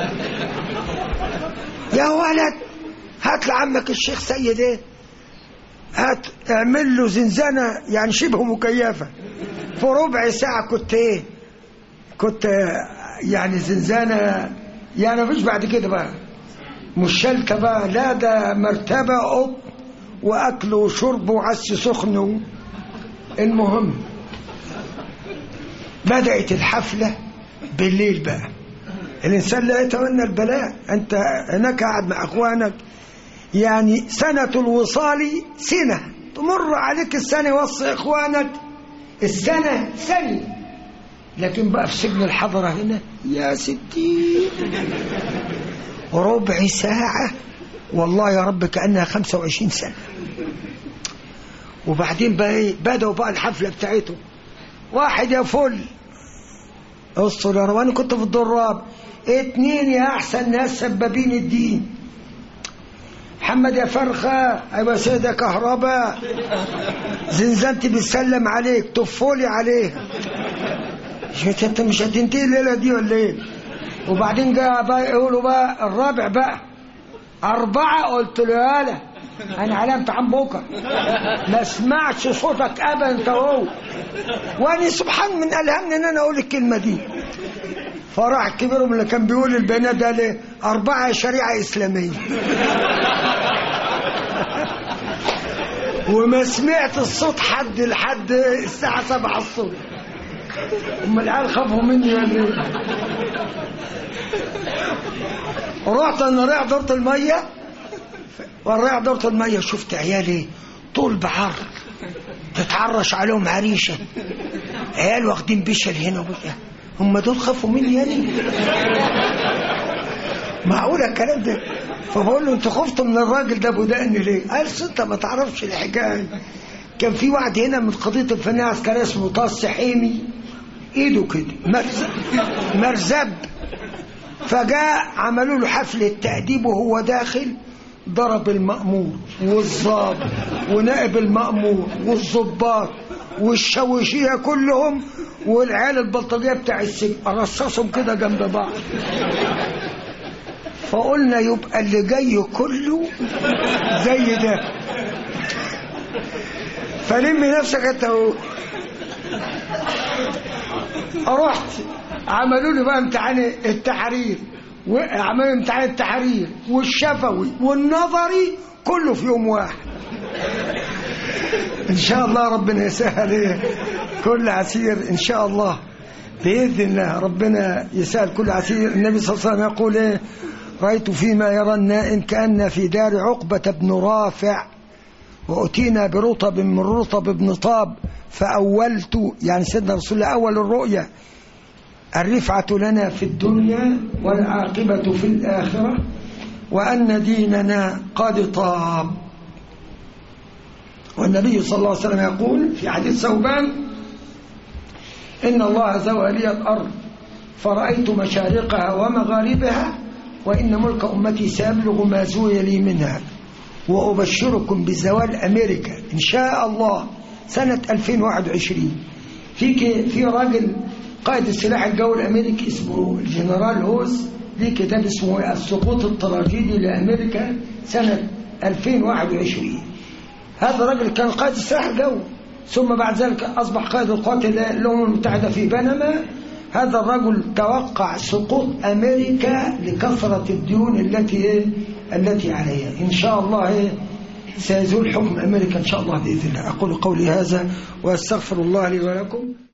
يا ولد هات لعمك الشيخ سيد ايه هات اعمل له زنزانه يعني شبه مكيفه في ربع ساعه كنت ايه كنت يعني زنزانه يعني مفيش بعد كده بقى مش شلته بقى لا ده مرتبه قط واكل وشرب وعس سخن المهم بدأت الحفلة بالليل بقى الإنسان لا يتمنى البلاء أنت هناك قاعد مع أخوانك يعني سنة الوصال سنة تمر عليك السنة يوصي إخوانك السنة سنة لكن بقى في سجن الحضرة هنا يا ستي ربع ساعة والله يا رب كأنها 25 سنة وبعدين بقى ايه بدأوا بقى الحفلة بتاعتهم واحد يا فل استر يا رب انا كنت في الضراب اتنين يا احسن ناس سبابين الدين محمد يا فرخة أيوة سيدة كهرباء زنزانتي بتسلم عليك طفولي عليها مش انت مش هتنتهي الليلة دي ولا ايه وبعدين جاء بقى يقولوا بقى الرابع بقى أربعة قلت له يالا أنا علمت عن بكرة ما اسمعش صوتك أبدا أنت وهو وأنا سبحان من ألهمني إن أنا أقول الكلمة دي فراح كبيرهم اللي كان بيقول البنات ده ليه أربعة شريعة إسلامية وما سمعت الصوت حد لحد الساعة سبعة الصبح أم العيال خافوا مني ولا إيه؟ رحت أنا رايح دورة المية ورايح دورة المية شفت عيالي طول بعرض تتعرش عليهم عريشة عيال واخدين بيشل هنا وبتاع هم دول خافوا مني يعني معقولة الكلام ده فبقول له انت خفت من الراجل ده ابو دقن ليه قال "أصل انت ما تعرفش الحكايه كان في واحد هنا من قضيه الفنيه العسكريه اسمه طاس حيمي ايده كده مرزب مرزب فجاء عملوا له حفله تاديب وهو داخل ضرب المأمور والضابط ونائب المأمور والضباط والشوشية كلهم والعيال البلطجية بتاع السجن رصصهم كده جنب بعض فقلنا يبقى اللي جاي كله زي ده فلم نفسك انت اهو رحت عملوا لي بقى امتحان التحرير وعملوا امتحان التحرير والشفوي والنظري كله في يوم واحد ان شاء الله ربنا يسهل ايه كل عسير ان شاء الله باذن الله ربنا يسهل كل عسير النبي صلى الله عليه وسلم يقول ايه رايت فيما يرى النائم كان في دار عقبه بن رافع واتينا برطب من رطب بن طاب فاولت يعني سيدنا رسول الله اول الرؤيا الرفعه لنا في الدنيا والعاقبه في الاخره وان ديننا قد طاب والنبي صلى الله عليه وسلم يقول في حديث ثوبان إن الله زوى لي الأرض فرأيت مشارقها ومغاربها وإن ملك أمتي سيبلغ ما زوي لي منها وأبشركم بزوال أمريكا إن شاء الله سنة 2021 في ك- في راجل قائد السلاح الجوي الأمريكي اسمه الجنرال هوس ليه كتاب اسمه السقوط التراجيدي لأمريكا سنة 2021 هذا الرجل كان قائد السلاح الجوي ثم بعد ذلك أصبح قائد القوات الأمم المتحدة في بنما هذا الرجل توقع سقوط أمريكا لكثرة الديون التي إيه؟ التي عليها إن شاء الله إيه؟ سيزول حكم أمريكا إن شاء الله بإذن الله أقول قولي هذا وأستغفر الله لي ولكم